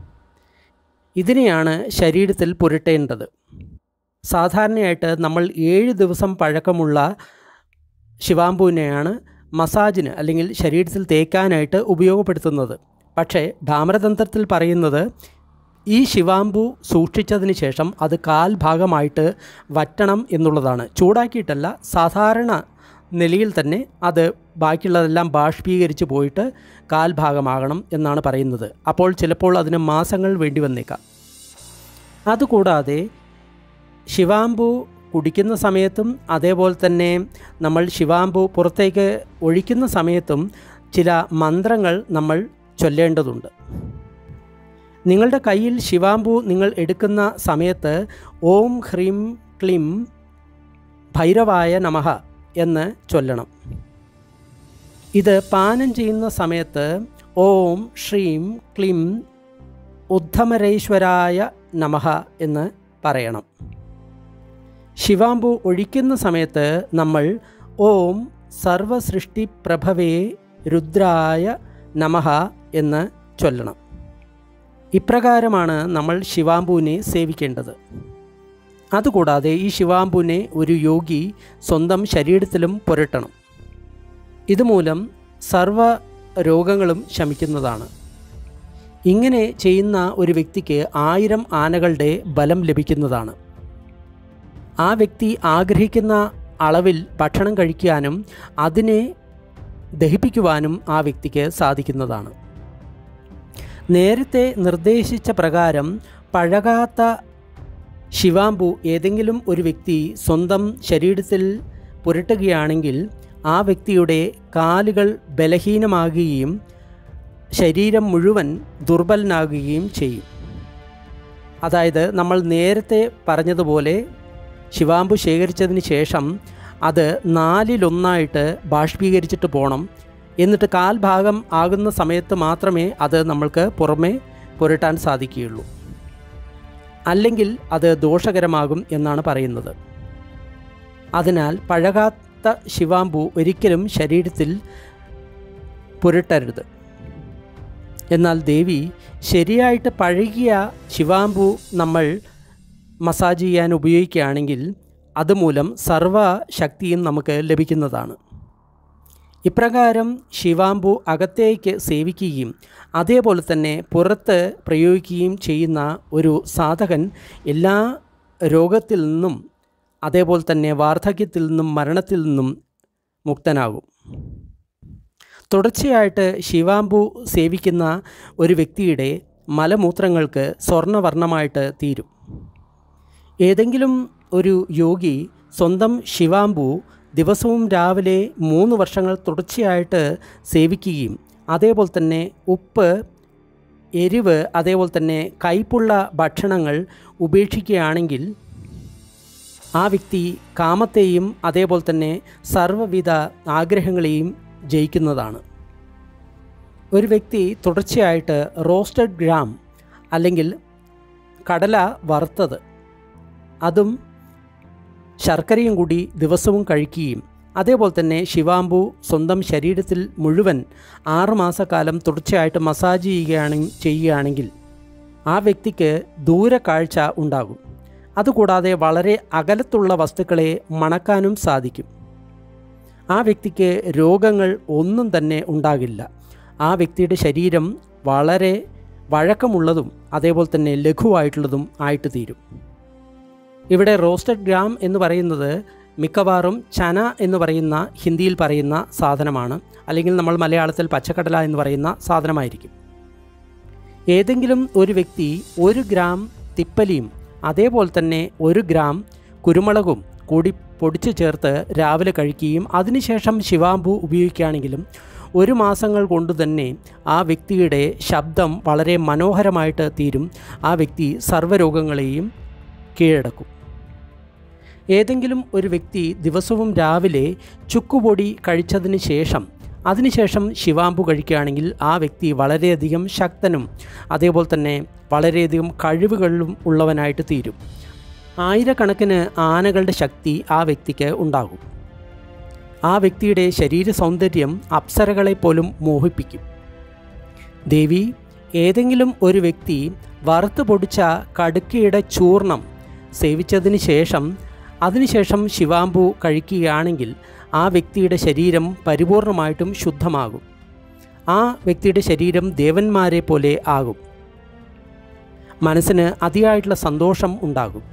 ഇതിനെയാണ് ശരീരത്തിൽ പുരട്ടേണ്ടത് സാധാരണയായിട്ട് നമ്മൾ ഏഴ് ദിവസം പഴക്കമുള്ള ശിവാമ്പുവിനെയാണ് മസാജിന് അല്ലെങ്കിൽ ശരീരത്തിൽ തേക്കാനായിട്ട് ഉപയോഗപ്പെടുത്തുന്നത് പക്ഷേ ധാമരതന്ത്രത്തിൽ പറയുന്നത് ഈ ശിവാമ്പു സൂക്ഷിച്ചതിന് ശേഷം അത് കാൽ ഭാഗമായിട്ട് വറ്റണം എന്നുള്ളതാണ് ചൂടാക്കിയിട്ടല്ല സാധാരണ നിലയിൽ തന്നെ അത് ബാക്കിയുള്ളതെല്ലാം ബാഷ്പീകരിച്ച് പോയിട്ട് കാൽ ഭാഗമാകണം എന്നാണ് പറയുന്നത് അപ്പോൾ ചിലപ്പോൾ അതിന് മാസങ്ങൾ വേണ്ടി വന്നേക്കാം അതുകൂടാതെ ശിവാമ്പു കുടിക്കുന്ന സമയത്തും അതേപോലെ തന്നെ നമ്മൾ ശിവാമ്പു പുറത്തേക്ക് ഒഴിക്കുന്ന സമയത്തും ചില മന്ത്രങ്ങൾ നമ്മൾ ചൊല്ലേണ്ടതുണ്ട് നിങ്ങളുടെ കയ്യിൽ ശിവാമ്പു നിങ്ങൾ എടുക്കുന്ന സമയത്ത് ഓം ഹ്രീം ക്ലിം ഭൈരവായ നമഃ എന്ന് ചൊല്ലണം ഇത് പാനം ചെയ്യുന്ന സമയത്ത് ഓം ശ്രീം ക്ലിം ഉദ്ധമരേശ്വരായ നമഃ എന്ന് പറയണം ശിവാമ്പു ഒഴിക്കുന്ന സമയത്ത് നമ്മൾ ഓം സർവസൃഷ്ടി പ്രഭവേ രുദ്രായ നമഃ എന്ന് ചൊല്ലണം ഇപ്രകാരമാണ് നമ്മൾ ശിവാമ്പുവിനെ സേവിക്കേണ്ടത് അതുകൂടാതെ ഈ ശിവാമ്പുവിനെ ഒരു യോഗി സ്വന്തം ശരീരത്തിലും പുരട്ടണം ഇതുമൂലം സർവ രോഗങ്ങളും ശമിക്കുന്നതാണ് ഇങ്ങനെ ചെയ്യുന്ന ഒരു വ്യക്തിക്ക് ആയിരം ആനകളുടെ ബലം ലഭിക്കുന്നതാണ് ആ വ്യക്തി ആഗ്രഹിക്കുന്ന അളവിൽ ഭക്ഷണം കഴിക്കാനും അതിനെ ദഹിപ്പിക്കുവാനും ആ വ്യക്തിക്ക് സാധിക്കുന്നതാണ് നേരത്തെ നിർദ്ദേശിച്ച പ്രകാരം പഴകാത്ത ശിവാമ്പു ഏതെങ്കിലും ഒരു വ്യക്തി സ്വന്തം ശരീരത്തിൽ പുരട്ടുകയാണെങ്കിൽ ആ വ്യക്തിയുടെ കാലുകൾ ബലഹീനമാകുകയും ശരീരം മുഴുവൻ ദുർബലനാകുകയും ചെയ്യും അതായത് നമ്മൾ നേരത്തെ പറഞ്ഞതുപോലെ ശിവാമ്പു ശേഖരിച്ചതിന് ശേഷം അത് നാലിലൊന്നായിട്ട് ബാഷ്പീകരിച്ചിട്ട് പോകണം എന്നിട്ട് കാൽ ഭാഗം ആകുന്ന സമയത്ത് മാത്രമേ അത് നമ്മൾക്ക് പുറമേ പുരട്ടാൻ സാധിക്കുകയുള്ളൂ അല്ലെങ്കിൽ അത് ദോഷകരമാകും എന്നാണ് പറയുന്നത് അതിനാൽ പഴകാത്ത ശിവാമ്പു ഒരിക്കലും ശരീരത്തിൽ പുരട്ടരുത് എന്നാൽ ദേവി ശരിയായിട്ട് പഴകിയ ശിവാമ്പു നമ്മൾ മസാജ് ചെയ്യാൻ ഉപയോഗിക്കുകയാണെങ്കിൽ അതുമൂലം സർവ ശക്തിയും നമുക്ക് ലഭിക്കുന്നതാണ് ഇപ്രകാരം ശിവാമ്പു അകത്തേക്ക് സേവിക്കുകയും അതേപോലെ തന്നെ പുറത്ത് പ്രയോഗിക്കുകയും ചെയ്യുന്ന ഒരു സാധകൻ എല്ലാ രോഗത്തിൽ നിന്നും അതേപോലെ തന്നെ വാർദ്ധക്യത്തിൽ നിന്നും മരണത്തിൽ നിന്നും മുക്തനാകും തുടർച്ചയായിട്ട് ശിവാമ്പു സേവിക്കുന്ന ഒരു വ്യക്തിയുടെ മലമൂത്രങ്ങൾക്ക് സ്വർണ്ണവർണ്ണമായിട്ട് തീരും ഏതെങ്കിലും ഒരു യോഗി സ്വന്തം ശിവാമ്പു ദിവസവും രാവിലെ മൂന്ന് വർഷങ്ങൾ തുടർച്ചയായിട്ട് സേവിക്കുകയും അതേപോലെ തന്നെ ഉപ്പ് എരിവ് അതേപോലെ തന്നെ കയ്പുള്ള ഭക്ഷണങ്ങൾ ഉപേക്ഷിക്കുകയാണെങ്കിൽ ആ വ്യക്തി കാമത്തെയും അതേപോലെ തന്നെ സർവ്വവിധ ആഗ്രഹങ്ങളെയും ജയിക്കുന്നതാണ് ഒരു വ്യക്തി തുടർച്ചയായിട്ട് റോസ്റ്റഡ് ഗ്രാം അല്ലെങ്കിൽ കടല വറുത്തത് അതും ശർക്കരയും കൂടി ദിവസവും കഴിക്കുകയും അതേപോലെ തന്നെ ശിവാംബു സ്വന്തം ശരീരത്തിൽ മുഴുവൻ ആറുമാസക്കാലം തുടർച്ചയായിട്ട് മസാജ് ചെയ്യുകയാണ് ചെയ്യുകയാണെങ്കിൽ ആ വ്യക്തിക്ക് ദൂരക്കാഴ്ച ഉണ്ടാകും അതുകൂടാതെ വളരെ അകലത്തുള്ള വസ്തുക്കളെ മണക്കാനും സാധിക്കും ആ വ്യക്തിക്ക് രോഗങ്ങൾ ഒന്നും തന്നെ ഉണ്ടാകില്ല ആ വ്യക്തിയുടെ ശരീരം വളരെ വഴക്കമുള്ളതും അതേപോലെ തന്നെ ലഘുവായിട്ടുള്ളതും ആയിട്ട് തീരും ഇവിടെ റോസ്റ്റഡ് ഗ്രാം എന്ന് പറയുന്നത് മിക്കവാറും ചന എന്ന് പറയുന്ന ഹിന്ദിയിൽ പറയുന്ന സാധനമാണ് അല്ലെങ്കിൽ നമ്മൾ മലയാളത്തിൽ പച്ചക്കടല എന്ന് പറയുന്ന സാധനമായിരിക്കും ഏതെങ്കിലും ഒരു വ്യക്തി ഒരു ഗ്രാം തിപ്പലിയും അതേപോലെ തന്നെ ഒരു ഗ്രാം കുരുമുളകും കൂടി പൊടിച്ചു ചേർത്ത് രാവിലെ കഴിക്കുകയും അതിനുശേഷം ശിവാംബു ഉപയോഗിക്കുകയാണെങ്കിലും ഒരു മാസങ്ങൾ കൊണ്ട് തന്നെ ആ വ്യക്തിയുടെ ശബ്ദം വളരെ മനോഹരമായിട്ട് തീരും ആ വ്യക്തി സർവ്വരോഗങ്ങളെയും കീഴടക്കും ഏതെങ്കിലും ഒരു വ്യക്തി ദിവസവും രാവിലെ ചുക്കുപൊടി കഴിച്ചതിന് ശേഷം അതിനുശേഷം ശിവാമ്പു കഴിക്കുകയാണെങ്കിൽ ആ വ്യക്തി വളരെയധികം ശക്തനും അതേപോലെ തന്നെ വളരെയധികം കഴിവുകളിലും ഉള്ളവനായിട്ട് തീരും ആയിരക്കണക്കിന് ആനകളുടെ ശക്തി ആ വ്യക്തിക്ക് ഉണ്ടാകും ആ വ്യക്തിയുടെ ശരീര സൗന്ദര്യം അപ്സരകളെ പോലും മോഹിപ്പിക്കും ദേവി ഏതെങ്കിലും ഒരു വ്യക്തി വറുത്ത് പൊടിച്ച കടുക്കയുടെ ചൂർണം സേവിച്ചതിന് ശേഷം അതിനുശേഷം ശിവാംബു കഴിക്കുകയാണെങ്കിൽ ആ വ്യക്തിയുടെ ശരീരം പരിപൂർണമായിട്ടും ശുദ്ധമാകും ആ വ്യക്തിയുടെ ശരീരം ദേവന്മാരെ പോലെ ആകും മനസ്സിന് അതിയായിട്ടുള്ള സന്തോഷം ഉണ്ടാകും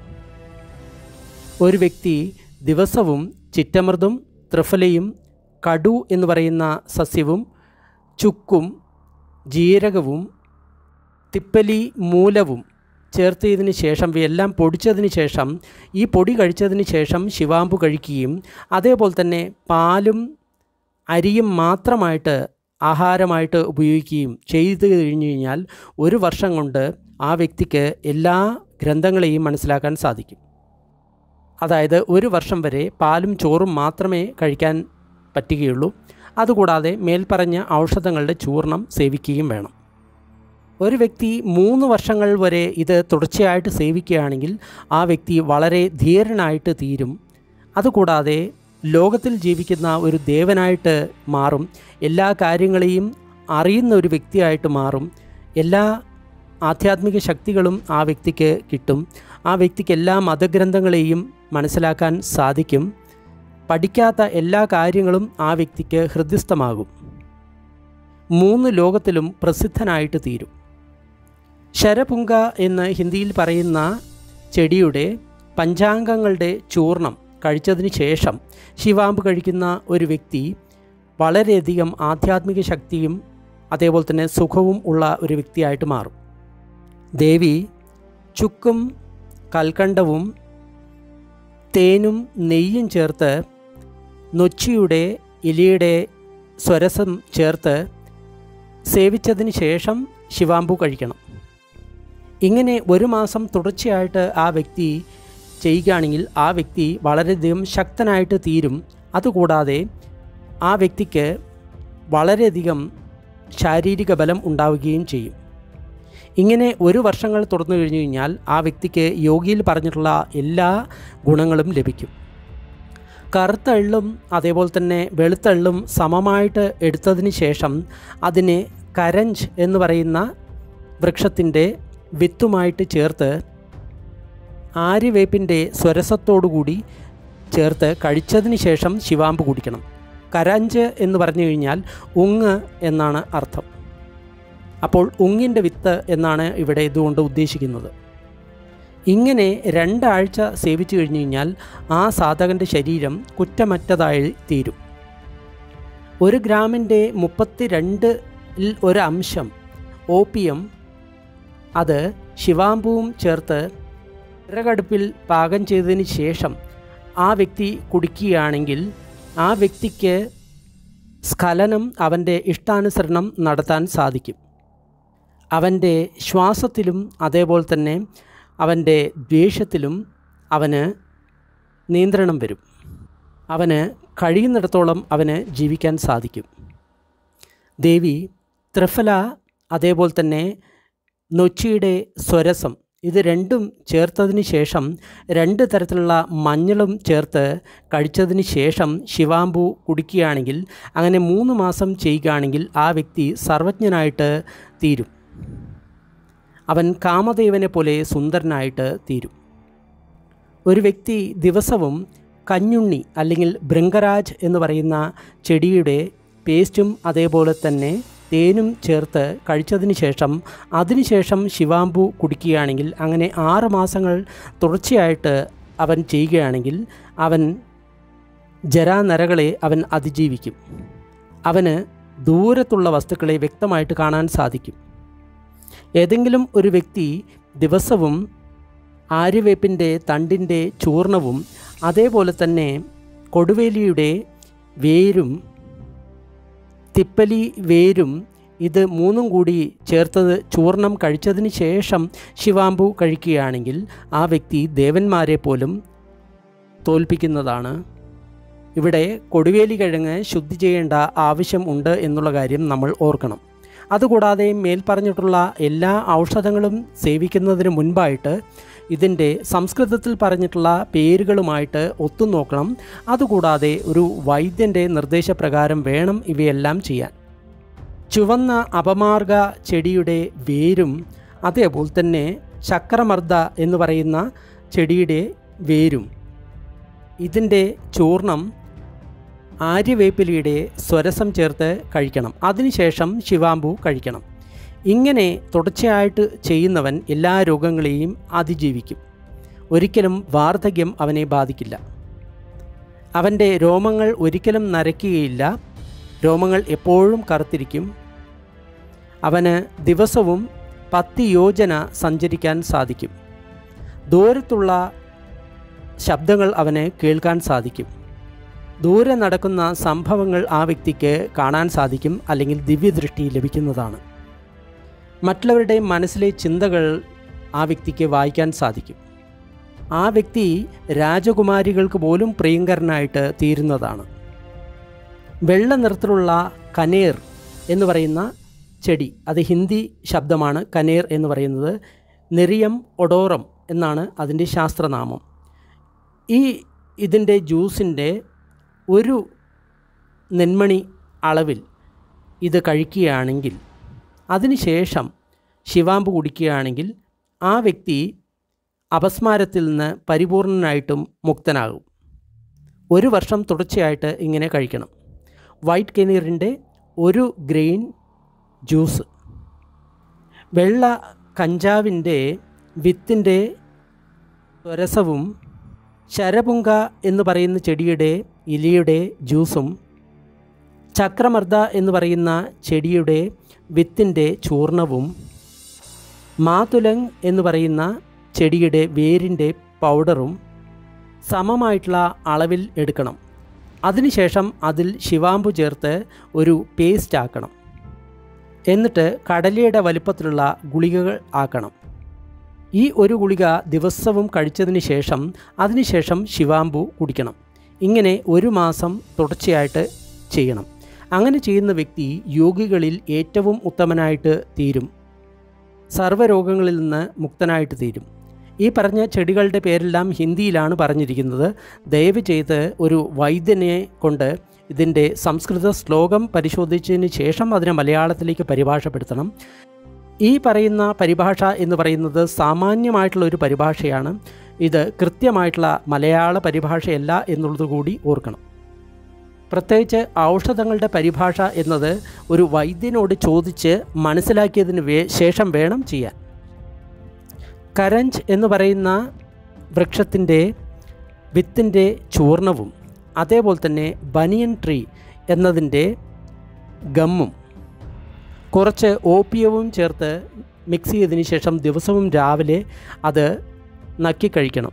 ഒരു വ്യക്തി ദിവസവും ചിറ്റമൃതും ത്രിഫലയും കടു എന്ന് പറയുന്ന സസ്യവും ചുക്കും ജീരകവും തിപ്പലി മൂലവും ചേർത്തതിന് ശേഷം ഇവയെല്ലാം പൊടിച്ചതിന് ശേഷം ഈ പൊടി കഴിച്ചതിന് ശേഷം ശിവാമ്പു കഴിക്കുകയും അതേപോലെ തന്നെ പാലും അരിയും മാത്രമായിട്ട് ആഹാരമായിട്ട് ഉപയോഗിക്കുകയും ചെയ്തു കഴിഞ്ഞു കഴിഞ്ഞാൽ ഒരു വർഷം കൊണ്ട് ആ വ്യക്തിക്ക് എല്ലാ ഗ്രന്ഥങ്ങളെയും മനസ്സിലാക്കാൻ സാധിക്കും അതായത് ഒരു വർഷം വരെ പാലും ചോറും മാത്രമേ കഴിക്കാൻ പറ്റുകയുള്ളൂ അതുകൂടാതെ മേൽപ്പറഞ്ഞ ഔഷധങ്ങളുടെ ചൂർണം സേവിക്കുകയും വേണം ഒരു വ്യക്തി മൂന്ന് വർഷങ്ങൾ വരെ ഇത് തുടർച്ചയായിട്ട് സേവിക്കുകയാണെങ്കിൽ ആ വ്യക്തി വളരെ ധീരനായിട്ട് തീരും അതുകൂടാതെ ലോകത്തിൽ ജീവിക്കുന്ന ഒരു ദേവനായിട്ട് മാറും എല്ലാ കാര്യങ്ങളെയും അറിയുന്ന ഒരു വ്യക്തിയായിട്ട് മാറും എല്ലാ ആധ്യാത്മിക ശക്തികളും ആ വ്യക്തിക്ക് കിട്ടും ആ വ്യക്തിക്ക് എല്ലാ മതഗ്രന്ഥങ്ങളെയും മനസ്സിലാക്കാൻ സാധിക്കും പഠിക്കാത്ത എല്ലാ കാര്യങ്ങളും ആ വ്യക്തിക്ക് ഹൃദ്യസ്ഥമാകും മൂന്ന് ലോകത്തിലും പ്രസിദ്ധനായിട്ട് തീരും ശരപുങ്ക എന്ന് ഹിന്ദിയിൽ പറയുന്ന ചെടിയുടെ പഞ്ചാംഗങ്ങളുടെ ചൂർണം കഴിച്ചതിന് ശേഷം ശിവാമ്പ് കഴിക്കുന്ന ഒരു വ്യക്തി വളരെയധികം ആധ്യാത്മിക ശക്തിയും അതേപോലെ തന്നെ സുഖവും ഉള്ള ഒരു വ്യക്തിയായിട്ട് മാറും ദേവി ചുക്കും കൽക്കണ്ടവും തേനും നെയ്യും ചേർത്ത് നൊച്ചിയുടെ ഇലയുടെ സ്വരസം ചേർത്ത് സേവിച്ചതിന് ശേഷം ശിവാമ്പു കഴിക്കണം ഇങ്ങനെ ഒരു മാസം തുടർച്ചയായിട്ട് ആ വ്യക്തി ചെയ്യുകയാണെങ്കിൽ ആ വ്യക്തി വളരെയധികം ശക്തനായിട്ട് തീരും അതുകൂടാതെ ആ വ്യക്തിക്ക് വളരെയധികം ശാരീരിക ബലം ഉണ്ടാവുകയും ചെയ്യും ഇങ്ങനെ ഒരു വർഷങ്ങൾ തുറന്നു കഴിഞ്ഞു കഴിഞ്ഞാൽ ആ വ്യക്തിക്ക് യോഗിയിൽ പറഞ്ഞിട്ടുള്ള എല്ലാ ഗുണങ്ങളും ലഭിക്കും കറുത്ത എള്ളും അതേപോലെ തന്നെ വെളുത്ത എള്ളും സമമായിട്ട് എടുത്തതിന് ശേഷം അതിനെ കരഞ്ച് എന്ന് പറയുന്ന വൃക്ഷത്തിൻ്റെ വിത്തുമായിട്ട് ചേർത്ത് ആര്യവേപ്പിൻ്റെ സ്വരസത്തോടുകൂടി ചേർത്ത് കഴിച്ചതിന് ശേഷം ശിവാമ്പ് കുടിക്കണം കരഞ്ച് എന്ന് പറഞ്ഞു കഴിഞ്ഞാൽ ഉങ്ങ് എന്നാണ് അർത്ഥം അപ്പോൾ ഉങ്ങിൻ്റെ വിത്ത് എന്നാണ് ഇവിടെ ഇതുകൊണ്ട് ഉദ്ദേശിക്കുന്നത് ഇങ്ങനെ രണ്ടാഴ്ച സേവിച്ചു കഴിഞ്ഞു കഴിഞ്ഞാൽ ആ സാധകൻ്റെ ശരീരം കുറ്റമറ്റതായി തീരും ഒരു ഗ്രാമിൻ്റെ മുപ്പത്തി രണ്ടിൽ ഒരു അംശം ഓപ്പിയം അത് ശിവാമ്പുവും ചേർത്ത് വിറകടുപ്പിൽ പാകം ചെയ്തതിന് ശേഷം ആ വ്യക്തി കുടിക്കുകയാണെങ്കിൽ ആ വ്യക്തിക്ക് സ്ഖലനം അവൻ്റെ ഇഷ്ടാനുസരണം നടത്താൻ സാധിക്കും അവൻ്റെ ശ്വാസത്തിലും അതേപോലെ തന്നെ അവൻ്റെ ദ്വേഷത്തിലും അവന് നിയന്ത്രണം വരും അവന് കഴിയുന്നിടത്തോളം അവന് ജീവിക്കാൻ സാധിക്കും ദേവി ത്രിഫല അതേപോലെ തന്നെ നൊച്ചിയുടെ സ്വരസം ഇത് രണ്ടും ചേർത്തതിന് ശേഷം രണ്ട് തരത്തിലുള്ള മഞ്ഞളും ചേർത്ത് കഴിച്ചതിന് ശേഷം ശിവാംബു കുടിക്കുകയാണെങ്കിൽ അങ്ങനെ മൂന്ന് മാസം ചെയ്യുകയാണെങ്കിൽ ആ വ്യക്തി സർവജ്ഞനായിട്ട് തീരും അവൻ കാമദേവനെ പോലെ സുന്ദരനായിട്ട് തീരും ഒരു വ്യക്തി ദിവസവും കഞ്ഞുണ്ണി അല്ലെങ്കിൽ ഭൃംഗരാജ് എന്ന് പറയുന്ന ചെടിയുടെ പേസ്റ്റും അതേപോലെ തന്നെ തേനും ചേർത്ത് കഴിച്ചതിന് ശേഷം അതിനുശേഷം ശിവാംബു കുടിക്കുകയാണെങ്കിൽ അങ്ങനെ ആറ് മാസങ്ങൾ തുടർച്ചയായിട്ട് അവൻ ചെയ്യുകയാണെങ്കിൽ അവൻ ജരാനരകളെ അവൻ അതിജീവിക്കും അവന് ദൂരത്തുള്ള വസ്തുക്കളെ വ്യക്തമായിട്ട് കാണാൻ സാധിക്കും ഏതെങ്കിലും ഒരു വ്യക്തി ദിവസവും ആര്യവേപ്പിൻ്റെ തണ്ടിൻ്റെ ചൂർണവും അതേപോലെ തന്നെ കൊടുവേലിയുടെ വേരും തിപ്പലി വേരും ഇത് മൂന്നും കൂടി ചേർത്തത് ചൂർണം കഴിച്ചതിന് ശേഷം ശിവാംബു കഴിക്കുകയാണെങ്കിൽ ആ വ്യക്തി ദേവന്മാരെ പോലും തോൽപ്പിക്കുന്നതാണ് ഇവിടെ കൊടുവേലി കിഴങ്ങ് ശുദ്ധി ചെയ്യേണ്ട ആവശ്യം ഉണ്ട് എന്നുള്ള കാര്യം നമ്മൾ ഓർക്കണം അതുകൂടാതെ മേൽപ്പറഞ്ഞിട്ടുള്ള എല്ലാ ഔഷധങ്ങളും സേവിക്കുന്നതിന് മുൻപായിട്ട് ഇതിൻ്റെ സംസ്കൃതത്തിൽ പറഞ്ഞിട്ടുള്ള പേരുകളുമായിട്ട് ഒത്തുനോക്കണം അതുകൂടാതെ ഒരു വൈദ്യൻ്റെ നിർദ്ദേശപ്രകാരം വേണം ഇവയെല്ലാം ചെയ്യാൻ ചുവന്ന അപമാർഗ ചെടിയുടെ വേരും അതേപോലെ തന്നെ ചക്രമർദ്ദ എന്ന് പറയുന്ന ചെടിയുടെ വേരും ഇതിൻ്റെ ചൂർണം ആര്യവേപ്പിലിയുടെ സ്വരസം ചേർത്ത് കഴിക്കണം അതിനുശേഷം ശിവാംബു കഴിക്കണം ഇങ്ങനെ തുടർച്ചയായിട്ട് ചെയ്യുന്നവൻ എല്ലാ രോഗങ്ങളെയും അതിജീവിക്കും ഒരിക്കലും വാർദ്ധക്യം അവനെ ബാധിക്കില്ല അവൻ്റെ രോമങ്ങൾ ഒരിക്കലും നരയ്ക്കുകയില്ല രോമങ്ങൾ എപ്പോഴും കറുത്തിരിക്കും അവന് ദിവസവും പത്ത് യോജന സഞ്ചരിക്കാൻ സാധിക്കും ദൂരത്തുള്ള ശബ്ദങ്ങൾ അവന് കേൾക്കാൻ സാധിക്കും ദൂരെ നടക്കുന്ന സംഭവങ്ങൾ ആ വ്യക്തിക്ക് കാണാൻ സാധിക്കും അല്ലെങ്കിൽ ദിവ്യദൃഷ്ടി ലഭിക്കുന്നതാണ് മറ്റുള്ളവരുടെ മനസ്സിലെ ചിന്തകൾ ആ വ്യക്തിക്ക് വായിക്കാൻ സാധിക്കും ആ വ്യക്തി രാജകുമാരികൾക്ക് പോലും പ്രിയങ്കരനായിട്ട് തീരുന്നതാണ് വെള്ള നിറത്തിലുള്ള കനേർ എന്ന് പറയുന്ന ചെടി അത് ഹിന്ദി ശബ്ദമാണ് കനേർ എന്ന് പറയുന്നത് നെറിയം ഒഡോറം എന്നാണ് അതിൻ്റെ ശാസ്ത്രനാമം ഈ ഇതിൻ്റെ ജ്യൂസിൻ്റെ ഒരു നെന്മണി അളവിൽ ഇത് കഴിക്കുകയാണെങ്കിൽ അതിനുശേഷം ശിവാമ്പ് കുടിക്കുകയാണെങ്കിൽ ആ വ്യക്തി അപസ്മാരത്തിൽ നിന്ന് പരിപൂർണനായിട്ടും മുക്തനാകും ഒരു വർഷം തുടർച്ചയായിട്ട് ഇങ്ങനെ കഴിക്കണം വൈറ്റ് കെനീറിൻ്റെ ഒരു ഗ്രെയിൻ ജ്യൂസ് വെള്ള കഞ്ചാവിൻ്റെ വിത്തിൻ്റെ സ്വരസവും ശരപുങ്ക എന്ന് പറയുന്ന ചെടിയുടെ ഇലയുടെ ജ്യൂസും ചക്രമർദ്ദ എന്ന് പറയുന്ന ചെടിയുടെ വിത്തിൻ്റെ ചൂർണവും മാതുലങ് എന്ന് പറയുന്ന ചെടിയുടെ വേരിൻ്റെ പൗഡറും സമമായിട്ടുള്ള അളവിൽ എടുക്കണം അതിനുശേഷം അതിൽ ശിവാമ്പു ചേർത്ത് ഒരു പേസ്റ്റ് ആക്കണം എന്നിട്ട് കടലയുടെ വലിപ്പത്തിലുള്ള ഗുളികകൾ ആക്കണം ഈ ഒരു ഗുളിക ദിവസവും കഴിച്ചതിന് ശേഷം അതിനുശേഷം ശിവാമ്പു കുടിക്കണം ഇങ്ങനെ ഒരു മാസം തുടർച്ചയായിട്ട് ചെയ്യണം അങ്ങനെ ചെയ്യുന്ന വ്യക്തി യോഗികളിൽ ഏറ്റവും ഉത്തമനായിട്ട് തീരും സർവ്വരോഗങ്ങളിൽ നിന്ന് മുക്തനായിട്ട് തീരും ഈ പറഞ്ഞ ചെടികളുടെ പേരെല്ലാം ഹിന്ദിയിലാണ് പറഞ്ഞിരിക്കുന്നത് ദയവ് ചെയ്ത് ഒരു വൈദ്യനെ കൊണ്ട് ഇതിൻ്റെ സംസ്കൃത ശ്ലോകം പരിശോധിച്ചതിന് ശേഷം അതിനെ മലയാളത്തിലേക്ക് പരിഭാഷപ്പെടുത്തണം ഈ പറയുന്ന പരിഭാഷ എന്ന് പറയുന്നത് സാമാന്യമായിട്ടുള്ള ഒരു പരിഭാഷയാണ് ഇത് കൃത്യമായിട്ടുള്ള മലയാള പരിഭാഷയല്ല എന്നുള്ളത് കൂടി ഓർക്കണം പ്രത്യേകിച്ച് ഔഷധങ്ങളുടെ പരിഭാഷ എന്നത് ഒരു വൈദ്യനോട് ചോദിച്ച് മനസ്സിലാക്കിയതിന് വേ ശേഷം വേണം ചെയ്യാൻ കരഞ്ച് എന്ന് പറയുന്ന വൃക്ഷത്തിൻ്റെ വിത്തിൻ്റെ ചൂർണവും അതേപോലെ തന്നെ ബനിയൻ ട്രീ എന്നതിൻ്റെ ഗമ്മും കുറച്ച് ഓപ്പിയവും ചേർത്ത് മിക്സ് ചെയ്തതിന് ശേഷം ദിവസവും രാവിലെ അത് നക്കി കഴിക്കണം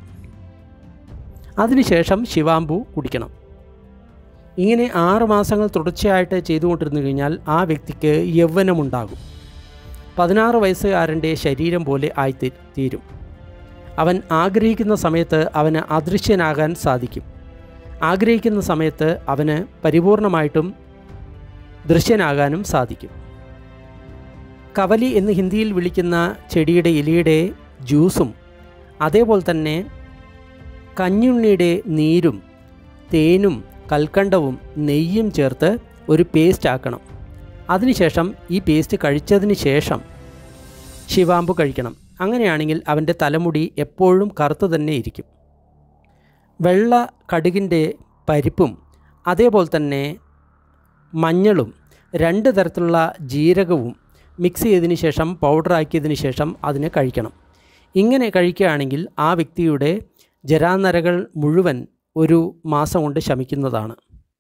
അതിനുശേഷം ശിവാമ്പു കുടിക്കണം ഇങ്ങനെ ആറ് മാസങ്ങൾ തുടർച്ചയായിട്ട് ചെയ്തുകൊണ്ടിരുന്നു കഴിഞ്ഞാൽ ആ വ്യക്തിക്ക് യൗവനമുണ്ടാകും പതിനാറ് വയസ്സുകാരൻ്റെ ശരീരം പോലെ ആയി തീരും അവൻ ആഗ്രഹിക്കുന്ന സമയത്ത് അവന് അദൃശ്യനാകാൻ സാധിക്കും ആഗ്രഹിക്കുന്ന സമയത്ത് അവന് പരിപൂർണമായിട്ടും ദൃശ്യനാകാനും സാധിക്കും കവലി എന്ന് ഹിന്ദിയിൽ വിളിക്കുന്ന ചെടിയുടെ ഇലയുടെ ജ്യൂസും അതേപോലെ തന്നെ കഞ്ഞുണ്ണിയുടെ നീരും തേനും കൽക്കണ്ടവും നെയ്യും ചേർത്ത് ഒരു പേസ്റ്റ് ആക്കണം അതിനുശേഷം ഈ പേസ്റ്റ് കഴിച്ചതിന് ശേഷം ശിവാമ്പു കഴിക്കണം അങ്ങനെയാണെങ്കിൽ അവൻ്റെ തലമുടി എപ്പോഴും കറുത്ത് തന്നെ ഇരിക്കും വെള്ള കടുകിൻ്റെ പരിപ്പും അതേപോലെ തന്നെ മഞ്ഞളും രണ്ട് തരത്തിലുള്ള ജീരകവും മിക്സ് ചെയ്തതിന് ശേഷം പൗഡറാക്കിയതിന് ശേഷം അതിനെ കഴിക്കണം ഇങ്ങനെ കഴിക്കുകയാണെങ്കിൽ ആ വ്യക്തിയുടെ ജരാനരകൾ മുഴുവൻ ഒരു മാസം കൊണ്ട് ശമിക്കുന്നതാണ്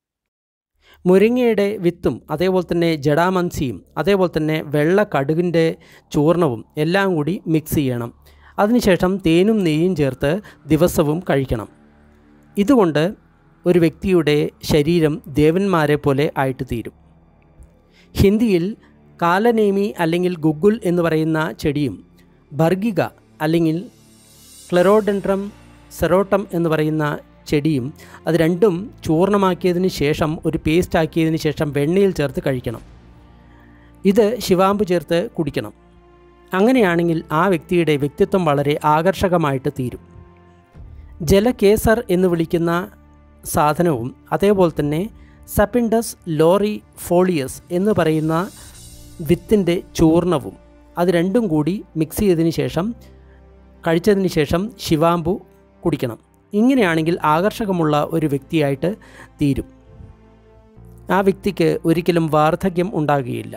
മുരിങ്ങയുടെ വിത്തും അതേപോലെ തന്നെ ജടാമൻസിയും അതേപോലെ തന്നെ വെള്ള കടുകിൻ്റെ ചൂർണവും എല്ലാം കൂടി മിക്സ് ചെയ്യണം അതിനുശേഷം തേനും നെയ്യും ചേർത്ത് ദിവസവും കഴിക്കണം ഇതുകൊണ്ട് ഒരു വ്യക്തിയുടെ ശരീരം ദേവന്മാരെ പോലെ ആയിട്ട് തീരും ഹിന്ദിയിൽ കാലനേമി അല്ലെങ്കിൽ ഗുഗുൽ എന്ന് പറയുന്ന ചെടിയും ബർഗിക അല്ലെങ്കിൽ ക്ലെറോഡെൻഡ്രം സെറോട്ടം എന്ന് പറയുന്ന ചെടിയും അത് രണ്ടും ചൂർണമാക്കിയതിന് ശേഷം ഒരു പേസ്റ്റ് ആക്കിയതിന് ശേഷം വെണ്ണയിൽ ചേർത്ത് കഴിക്കണം ഇത് ശിവാമ്പ് ചേർത്ത് കുടിക്കണം അങ്ങനെയാണെങ്കിൽ ആ വ്യക്തിയുടെ വ്യക്തിത്വം വളരെ ആകർഷകമായിട്ട് തീരും ജലകേസർ എന്ന് വിളിക്കുന്ന സാധനവും അതേപോലെ തന്നെ സപ്പിൻഡസ് ലോറി ഫോളിയസ് എന്ന് പറയുന്ന വിത്തിൻ്റെ ചൂർണവും അത് രണ്ടും കൂടി മിക്സ് ചെയ്തതിന് ശേഷം കഴിച്ചതിന് ശേഷം ശിവാമ്പു കുടിക്കണം ഇങ്ങനെയാണെങ്കിൽ ആകർഷകമുള്ള ഒരു വ്യക്തിയായിട്ട് തീരും ആ വ്യക്തിക്ക് ഒരിക്കലും വാർദ്ധക്യം ഉണ്ടാകുകയില്ല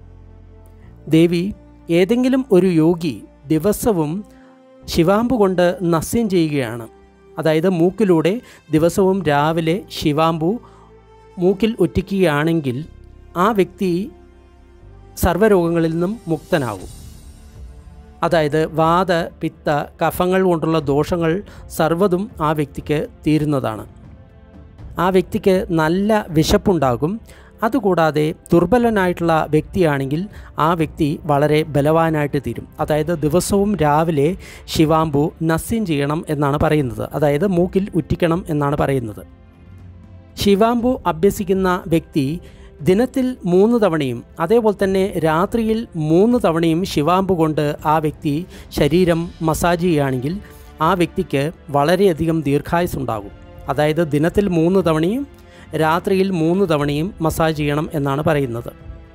ദേവി ഏതെങ്കിലും ഒരു യോഗി ദിവസവും ശിവാമ്പു കൊണ്ട് നസ്യം ചെയ്യുകയാണ് അതായത് മൂക്കിലൂടെ ദിവസവും രാവിലെ ശിവാമ്പു മൂക്കിൽ ഒറ്റിക്കുകയാണെങ്കിൽ ആ വ്യക്തി സർവ്വരോഗങ്ങളിൽ നിന്നും മുക്തനാകും അതായത് വാത പിത്ത കഫങ്ങൾ കൊണ്ടുള്ള ദോഷങ്ങൾ സർവ്വതും ആ വ്യക്തിക്ക് തീരുന്നതാണ് ആ വ്യക്തിക്ക് നല്ല വിശപ്പുണ്ടാകും അതുകൂടാതെ ദുർബലനായിട്ടുള്ള വ്യക്തിയാണെങ്കിൽ ആ വ്യക്തി വളരെ ബലവാനായിട്ട് തീരും അതായത് ദിവസവും രാവിലെ ശിവാമ്പു നസ്യം ചെയ്യണം എന്നാണ് പറയുന്നത് അതായത് മൂക്കിൽ ഉറ്റിക്കണം എന്നാണ് പറയുന്നത് ശിവാമ്പു അഭ്യസിക്കുന്ന വ്യക്തി ദിനത്തിൽ മൂന്ന് തവണയും അതേപോലെ തന്നെ രാത്രിയിൽ മൂന്ന് തവണയും ശിവാമ്പു കൊണ്ട് ആ വ്യക്തി ശരീരം മസാജ് ചെയ്യുകയാണെങ്കിൽ ആ വ്യക്തിക്ക് വളരെയധികം ദീർഘായുസുണ്ടാകും അതായത് ദിനത്തിൽ മൂന്ന് തവണയും രാത്രിയിൽ മൂന്ന് തവണയും മസാജ് ചെയ്യണം എന്നാണ് പറയുന്നത്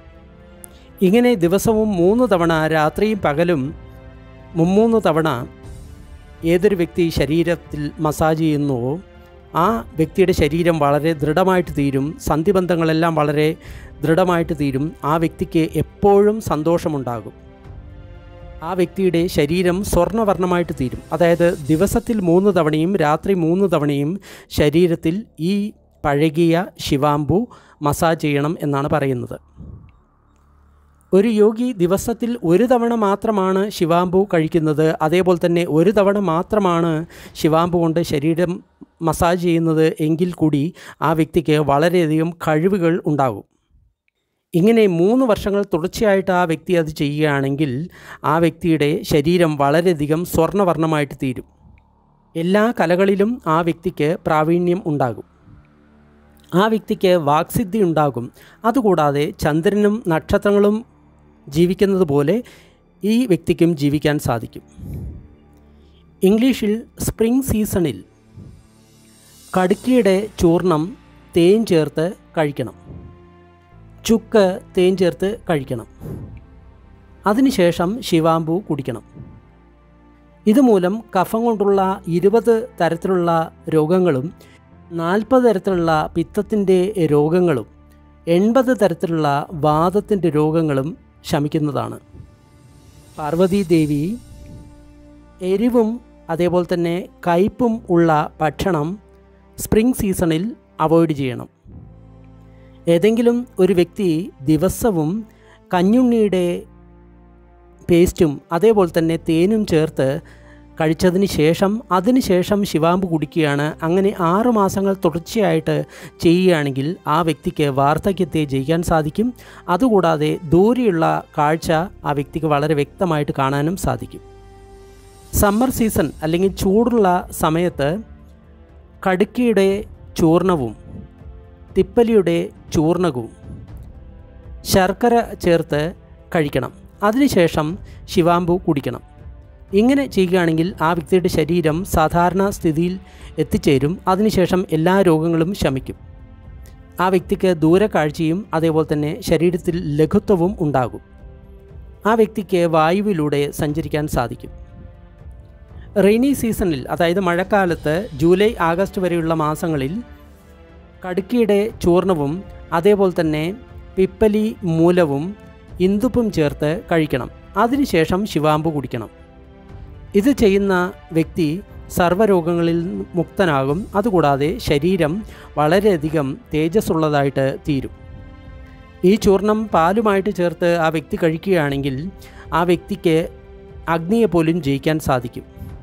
ഇങ്ങനെ ദിവസവും മൂന്ന് തവണ രാത്രിയും പകലും മുമ്മൂന്ന് തവണ ഏതൊരു വ്യക്തി ശരീരത്തിൽ മസാജ് ചെയ്യുന്നുവോ ആ വ്യക്തിയുടെ ശരീരം വളരെ ദൃഢമായിട്ട് തീരും സന്ധിബന്ധങ്ങളെല്ലാം വളരെ ദൃഢമായിട്ട് തീരും ആ വ്യക്തിക്ക് എപ്പോഴും സന്തോഷമുണ്ടാകും ആ വ്യക്തിയുടെ ശരീരം സ്വർണ്ണവർണ്ണമായിട്ട് തീരും അതായത് ദിവസത്തിൽ മൂന്ന് തവണയും രാത്രി മൂന്ന് തവണയും ശരീരത്തിൽ ഈ പഴകിയ ശിവാമ്പു മസാജ് ചെയ്യണം എന്നാണ് പറയുന്നത് ഒരു യോഗി ദിവസത്തിൽ ഒരു തവണ മാത്രമാണ് ശിവാമ്പു കഴിക്കുന്നത് അതേപോലെ തന്നെ ഒരു തവണ മാത്രമാണ് ശിവാമ്പു കൊണ്ട് ശരീരം മസാജ് ചെയ്യുന്നത് എങ്കിൽ കൂടി ആ വ്യക്തിക്ക് വളരെയധികം കഴിവുകൾ ഉണ്ടാകും ഇങ്ങനെ മൂന്ന് വർഷങ്ങൾ തുടർച്ചയായിട്ട് ആ വ്യക്തി അത് ചെയ്യുകയാണെങ്കിൽ ആ വ്യക്തിയുടെ ശരീരം വളരെയധികം സ്വർണ്ണവർണ്ണമായിട്ട് തീരും എല്ലാ കലകളിലും ആ വ്യക്തിക്ക് പ്രാവീണ്യം ഉണ്ടാകും ആ വ്യക്തിക്ക് വാക്സിദ്ധി ഉണ്ടാകും അതുകൂടാതെ ചന്ദ്രനും നക്ഷത്രങ്ങളും ജീവിക്കുന്നത് പോലെ ഈ വ്യക്തിക്കും ജീവിക്കാൻ സാധിക്കും ഇംഗ്ലീഷിൽ സ്പ്രിംഗ് സീസണിൽ കടുക്കിയുടെ ചൂർണം തേൻ ചേർത്ത് കഴിക്കണം ചുക്ക് തേൻ ചേർത്ത് കഴിക്കണം അതിനുശേഷം ശിവാമ്പു കുടിക്കണം ഇതുമൂലം കഫം കൊണ്ടുള്ള ഇരുപത് തരത്തിലുള്ള രോഗങ്ങളും നാൽപ്പത് തരത്തിലുള്ള പിത്തത്തിൻ്റെ രോഗങ്ങളും എൺപത് തരത്തിലുള്ള വാദത്തിൻ്റെ രോഗങ്ങളും ശമിക്കുന്നതാണ് പാർവതി ദേവി എരിവും അതേപോലെ തന്നെ കയ്പും ഉള്ള ഭക്ഷണം സ്പ്രിംഗ് സീസണിൽ അവോയ്ഡ് ചെയ്യണം ഏതെങ്കിലും ഒരു വ്യക്തി ദിവസവും കഞ്ഞുണ്ണിയുടെ പേസ്റ്റും അതേപോലെ തന്നെ തേനും ചേർത്ത് കഴിച്ചതിന് ശേഷം അതിന് ശേഷം ശിവാമ്പ് കുടിക്കുകയാണ് അങ്ങനെ ആറു മാസങ്ങൾ തുടർച്ചയായിട്ട് ചെയ്യുകയാണെങ്കിൽ ആ വ്യക്തിക്ക് വാർദ്ധക്യത്തെ ജയിക്കാൻ സാധിക്കും അതുകൂടാതെ ദൂരെയുള്ള കാഴ്ച ആ വ്യക്തിക്ക് വളരെ വ്യക്തമായിട്ട് കാണാനും സാധിക്കും സമ്മർ സീസൺ അല്ലെങ്കിൽ ചൂടുള്ള സമയത്ത് കടുക്കിയുടെ ചൂർണവും തിപ്പലിയുടെ ചൂർണകവും ശർക്കര ചേർത്ത് കഴിക്കണം അതിനുശേഷം ശിവാമ്പു കുടിക്കണം ഇങ്ങനെ ചെയ്യുകയാണെങ്കിൽ ആ വ്യക്തിയുടെ ശരീരം സാധാരണ സ്ഥിതിയിൽ എത്തിച്ചേരും അതിനുശേഷം എല്ലാ രോഗങ്ങളും ശമിക്കും ആ വ്യക്തിക്ക് ദൂരക്കാഴ്ചയും അതേപോലെ തന്നെ ശരീരത്തിൽ ലഘുത്വവും ഉണ്ടാകും ആ വ്യക്തിക്ക് വായുവിലൂടെ സഞ്ചരിക്കാൻ സാധിക്കും റെയിനി സീസണിൽ അതായത് മഴക്കാലത്ത് ജൂലൈ ആഗസ്റ്റ് വരെയുള്ള മാസങ്ങളിൽ കടുക്കിയുടെ ചൂർണവും അതേപോലെ തന്നെ പിപ്പലി മൂലവും ഇന്ദുപ്പും ചേർത്ത് കഴിക്കണം അതിനുശേഷം ശിവാമ്പു കുടിക്കണം ഇത് ചെയ്യുന്ന വ്യക്തി സർവ്വരോഗങ്ങളിൽ മുക്തനാകും അതുകൂടാതെ ശരീരം വളരെയധികം തേജസ്സുള്ളതായിട്ട് തീരും ഈ ചൂർണം പാലുമായിട്ട് ചേർത്ത് ആ വ്യക്തി കഴിക്കുകയാണെങ്കിൽ ആ വ്യക്തിക്ക് അഗ്നിയെ പോലും ജയിക്കാൻ സാധിക്കും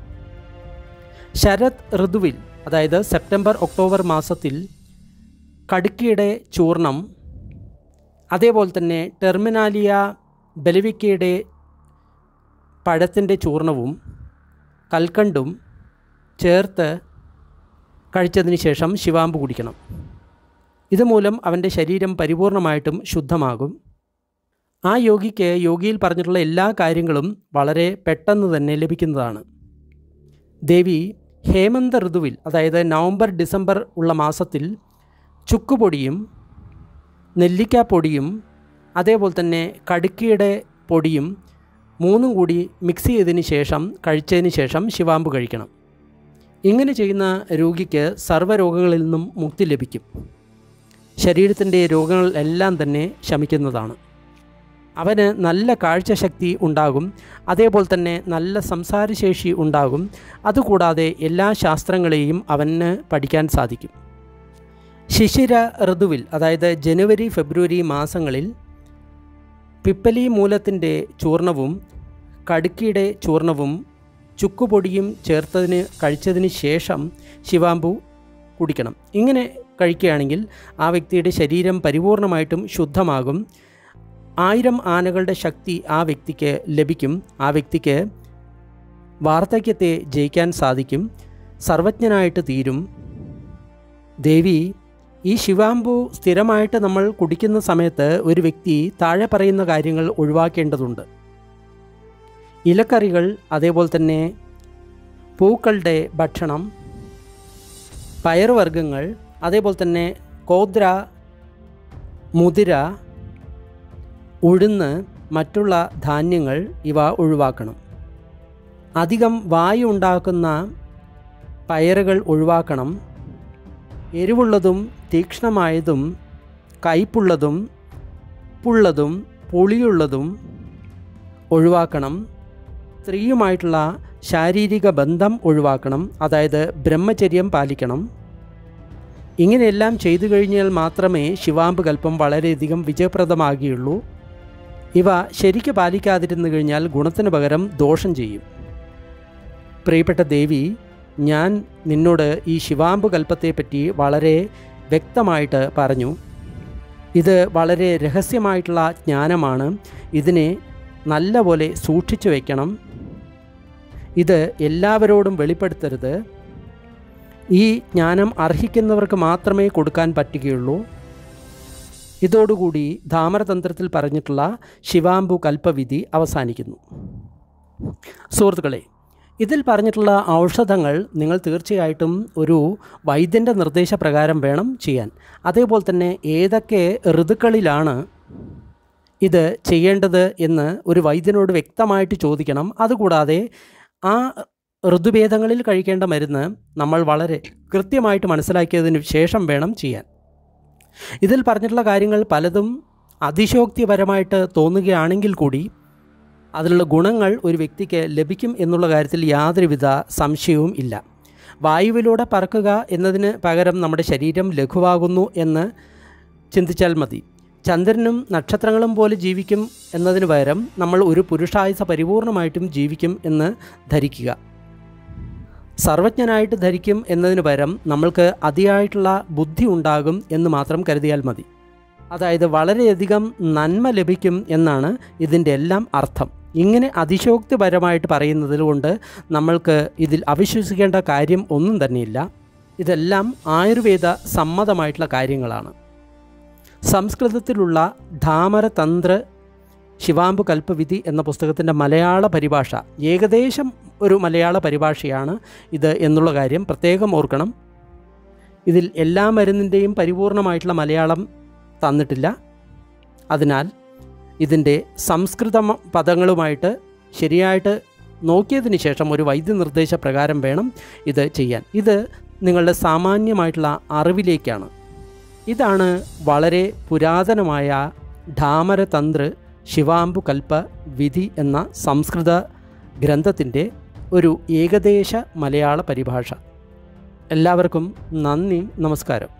ശരത് ഋതുവിൽ അതായത് സെപ്റ്റംബർ ഒക്ടോബർ മാസത്തിൽ കടുക്കിയുടെ ചൂർണം അതേപോലെ തന്നെ ടെർമിനാലിയ ബലവിക്കയുടെ പഴത്തിൻ്റെ ചൂർണവും കൽക്കണ്ടും ചേർത്ത് കഴിച്ചതിന് ശേഷം ശിവാമ്പ് കുടിക്കണം ഇതുമൂലം അവൻ്റെ ശരീരം പരിപൂർണമായിട്ടും ശുദ്ധമാകും ആ യോഗിക്ക് യോഗിയിൽ പറഞ്ഞിട്ടുള്ള എല്ലാ കാര്യങ്ങളും വളരെ പെട്ടെന്ന് തന്നെ ലഭിക്കുന്നതാണ് ദേവി ഹേമന്ത ഋതുവിൽ അതായത് നവംബർ ഡിസംബർ ഉള്ള മാസത്തിൽ ചുക്കുപൊടിയും നെല്ലിക്കാപ്പൊടിയും അതേപോലെ തന്നെ കടുക്കിയുടെ പൊടിയും മൂന്നും കൂടി മിക്സ് ചെയ്തതിന് ശേഷം കഴിച്ചതിന് ശേഷം ശിവാമ്പ് കഴിക്കണം ഇങ്ങനെ ചെയ്യുന്ന രോഗിക്ക് സർവ്വരോഗങ്ങളിൽ നിന്നും മുക്തി ലഭിക്കും ശരീരത്തിൻ്റെ രോഗങ്ങൾ എല്ലാം തന്നെ ശമിക്കുന്നതാണ് അവന് നല്ല കാഴ്ചശക്തി ഉണ്ടാകും അതേപോലെ തന്നെ നല്ല സംസാരശേഷി ഉണ്ടാകും അതുകൂടാതെ എല്ലാ ശാസ്ത്രങ്ങളെയും അവന് പഠിക്കാൻ സാധിക്കും ശിശിര ഋതുവിൽ അതായത് ജനുവരി ഫെബ്രുവരി മാസങ്ങളിൽ പിപ്പലി മൂലത്തിൻ്റെ ചൂർണവും കടുക്കിയുടെ ചൂർണവും ചുക്കുപൊടിയും ചേർത്തതിന് കഴിച്ചതിന് ശേഷം ശിവാമ്പു കുടിക്കണം ഇങ്ങനെ കഴിക്കുകയാണെങ്കിൽ ആ വ്യക്തിയുടെ ശരീരം പരിപൂർണമായിട്ടും ശുദ്ധമാകും ആയിരം ആനകളുടെ ശക്തി ആ വ്യക്തിക്ക് ലഭിക്കും ആ വ്യക്തിക്ക് വാർദ്ധക്യത്തെ ജയിക്കാൻ സാധിക്കും സർവജ്ഞനായിട്ട് തീരും ദേവി ഈ ശിവാമ്പു സ്ഥിരമായിട്ട് നമ്മൾ കുടിക്കുന്ന സമയത്ത് ഒരു വ്യക്തി താഴെ പറയുന്ന കാര്യങ്ങൾ ഒഴിവാക്കേണ്ടതുണ്ട് ഇലക്കറികൾ അതേപോലെ തന്നെ പൂക്കളുടെ ഭക്ഷണം പയറുവർഗ്ഗങ്ങൾ അതേപോലെ തന്നെ കോദ്ര മുതിര ഉഴുന്ന് മറ്റുള്ള ധാന്യങ്ങൾ ഇവ ഒഴിവാക്കണം അധികം വായു ഉണ്ടാക്കുന്ന പയറുകൾ ഒഴിവാക്കണം എരിവുള്ളതും തീക്ഷ്ണമായതും കയ്പുള്ളതും ഉപ്പുള്ളതും പുളിയുള്ളതും ഒഴിവാക്കണം സ്ത്രീയുമായിട്ടുള്ള ശാരീരിക ബന്ധം ഒഴിവാക്കണം അതായത് ബ്രഹ്മചര്യം പാലിക്കണം ഇങ്ങനെയെല്ലാം ചെയ്തു കഴിഞ്ഞാൽ മാത്രമേ ശിവാമ്പ് കൽപ്പം വളരെയധികം വിജയപ്രദമാകുകയുള്ളൂ ഇവ ശരിക്ക് പാലിക്കാതിരുന്നു കഴിഞ്ഞാൽ ഗുണത്തിന് പകരം ദോഷം ചെയ്യും പ്രിയപ്പെട്ട ദേവി ഞാൻ നിന്നോട് ഈ ശിവാമ്പ് കൽപ്പത്തെപ്പറ്റി വളരെ വ്യക്തമായിട്ട് പറഞ്ഞു ഇത് വളരെ രഹസ്യമായിട്ടുള്ള ജ്ഞാനമാണ് ഇതിനെ നല്ലപോലെ സൂക്ഷിച്ചു വയ്ക്കണം ഇത് എല്ലാവരോടും വെളിപ്പെടുത്തരുത് ഈ ജ്ഞാനം അർഹിക്കുന്നവർക്ക് മാത്രമേ കൊടുക്കാൻ പറ്റുകയുള്ളൂ ഇതോടുകൂടി ധാമരതന്ത്രത്തിൽ പറഞ്ഞിട്ടുള്ള ശിവാംബു കൽപ്പവിധി അവസാനിക്കുന്നു സുഹൃത്തുക്കളെ ഇതിൽ പറഞ്ഞിട്ടുള്ള ഔഷധങ്ങൾ നിങ്ങൾ തീർച്ചയായിട്ടും ഒരു വൈദ്യൻ്റെ നിർദ്ദേശപ്രകാരം വേണം ചെയ്യാൻ അതേപോലെ തന്നെ ഏതൊക്കെ ഋതുക്കളിലാണ് ഇത് ചെയ്യേണ്ടത് എന്ന് ഒരു വൈദ്യനോട് വ്യക്തമായിട്ട് ചോദിക്കണം അതുകൂടാതെ ആ ഋതുഭേദങ്ങളിൽ കഴിക്കേണ്ട മരുന്ന് നമ്മൾ വളരെ കൃത്യമായിട്ട് മനസ്സിലാക്കിയതിന് ശേഷം വേണം ചെയ്യാൻ ഇതിൽ പറഞ്ഞിട്ടുള്ള കാര്യങ്ങൾ പലതും അതിശോക്തിപരമായിട്ട് തോന്നുകയാണെങ്കിൽ കൂടി അതിലുള്ള ഗുണങ്ങൾ ഒരു വ്യക്തിക്ക് ലഭിക്കും എന്നുള്ള കാര്യത്തിൽ യാതൊരുവിധ സംശയവും ഇല്ല വായുവിലൂടെ പറക്കുക എന്നതിന് പകരം നമ്മുടെ ശരീരം ലഘുവാകുന്നു എന്ന് ചിന്തിച്ചാൽ മതി ചന്ദ്രനും നക്ഷത്രങ്ങളും പോലെ ജീവിക്കും എന്നതിന് പകരം നമ്മൾ ഒരു പുരുഷായുസ പരിപൂർണമായിട്ടും ജീവിക്കും എന്ന് ധരിക്കുക സർവജ്ഞനായിട്ട് ധരിക്കും എന്നതിന് പകരം നമ്മൾക്ക് അതിയായിട്ടുള്ള ബുദ്ധി ഉണ്ടാകും എന്ന് മാത്രം കരുതിയാൽ മതി അതായത് വളരെയധികം നന്മ ലഭിക്കും എന്നാണ് ഇതിൻ്റെ എല്ലാം അർത്ഥം ഇങ്ങനെ അതിശോക്തിപരമായിട്ട് പറയുന്നതിൽ കൊണ്ട് നമ്മൾക്ക് ഇതിൽ അവിശ്വസിക്കേണ്ട കാര്യം ഒന്നും തന്നെയില്ല ഇതെല്ലാം ആയുർവേദ സമ്മതമായിട്ടുള്ള കാര്യങ്ങളാണ് സംസ്കൃതത്തിലുള്ള ധാമരതന്ത്ര ശിവാംബു കൽപ്പവിധി എന്ന പുസ്തകത്തിൻ്റെ മലയാള പരിഭാഷ ഏകദേശം ഒരു മലയാള പരിഭാഷയാണ് ഇത് എന്നുള്ള കാര്യം പ്രത്യേകം ഓർക്കണം ഇതിൽ എല്ലാ മരുന്നിൻ്റെയും പരിപൂർണമായിട്ടുള്ള മലയാളം തന്നിട്ടില്ല അതിനാൽ ഇതിൻ്റെ സംസ്കൃത മ- പദങ്ങളുമായിട്ട് ശരിയായിട്ട് നോക്കിയതിന് ശേഷം ഒരു വൈദ്യനിർദ്ദേശ പ്രകാരം വേണം ഇത് ചെയ്യാൻ ഇത് നിങ്ങളുടെ സാമാന്യമായിട്ടുള്ള അറിവിലേക്കാണ് ഇതാണ് വളരെ പുരാതനമായ ധാമരതന്ത്ര ശിവാംബു കൽപ്പ വിധി എന്ന സംസ്കൃത ഗ്രന്ഥത്തിൻ്റെ ഒരു ഏകദേശ മലയാള പരിഭാഷ എല്ലാവർക്കും നന്ദി നമസ്കാരം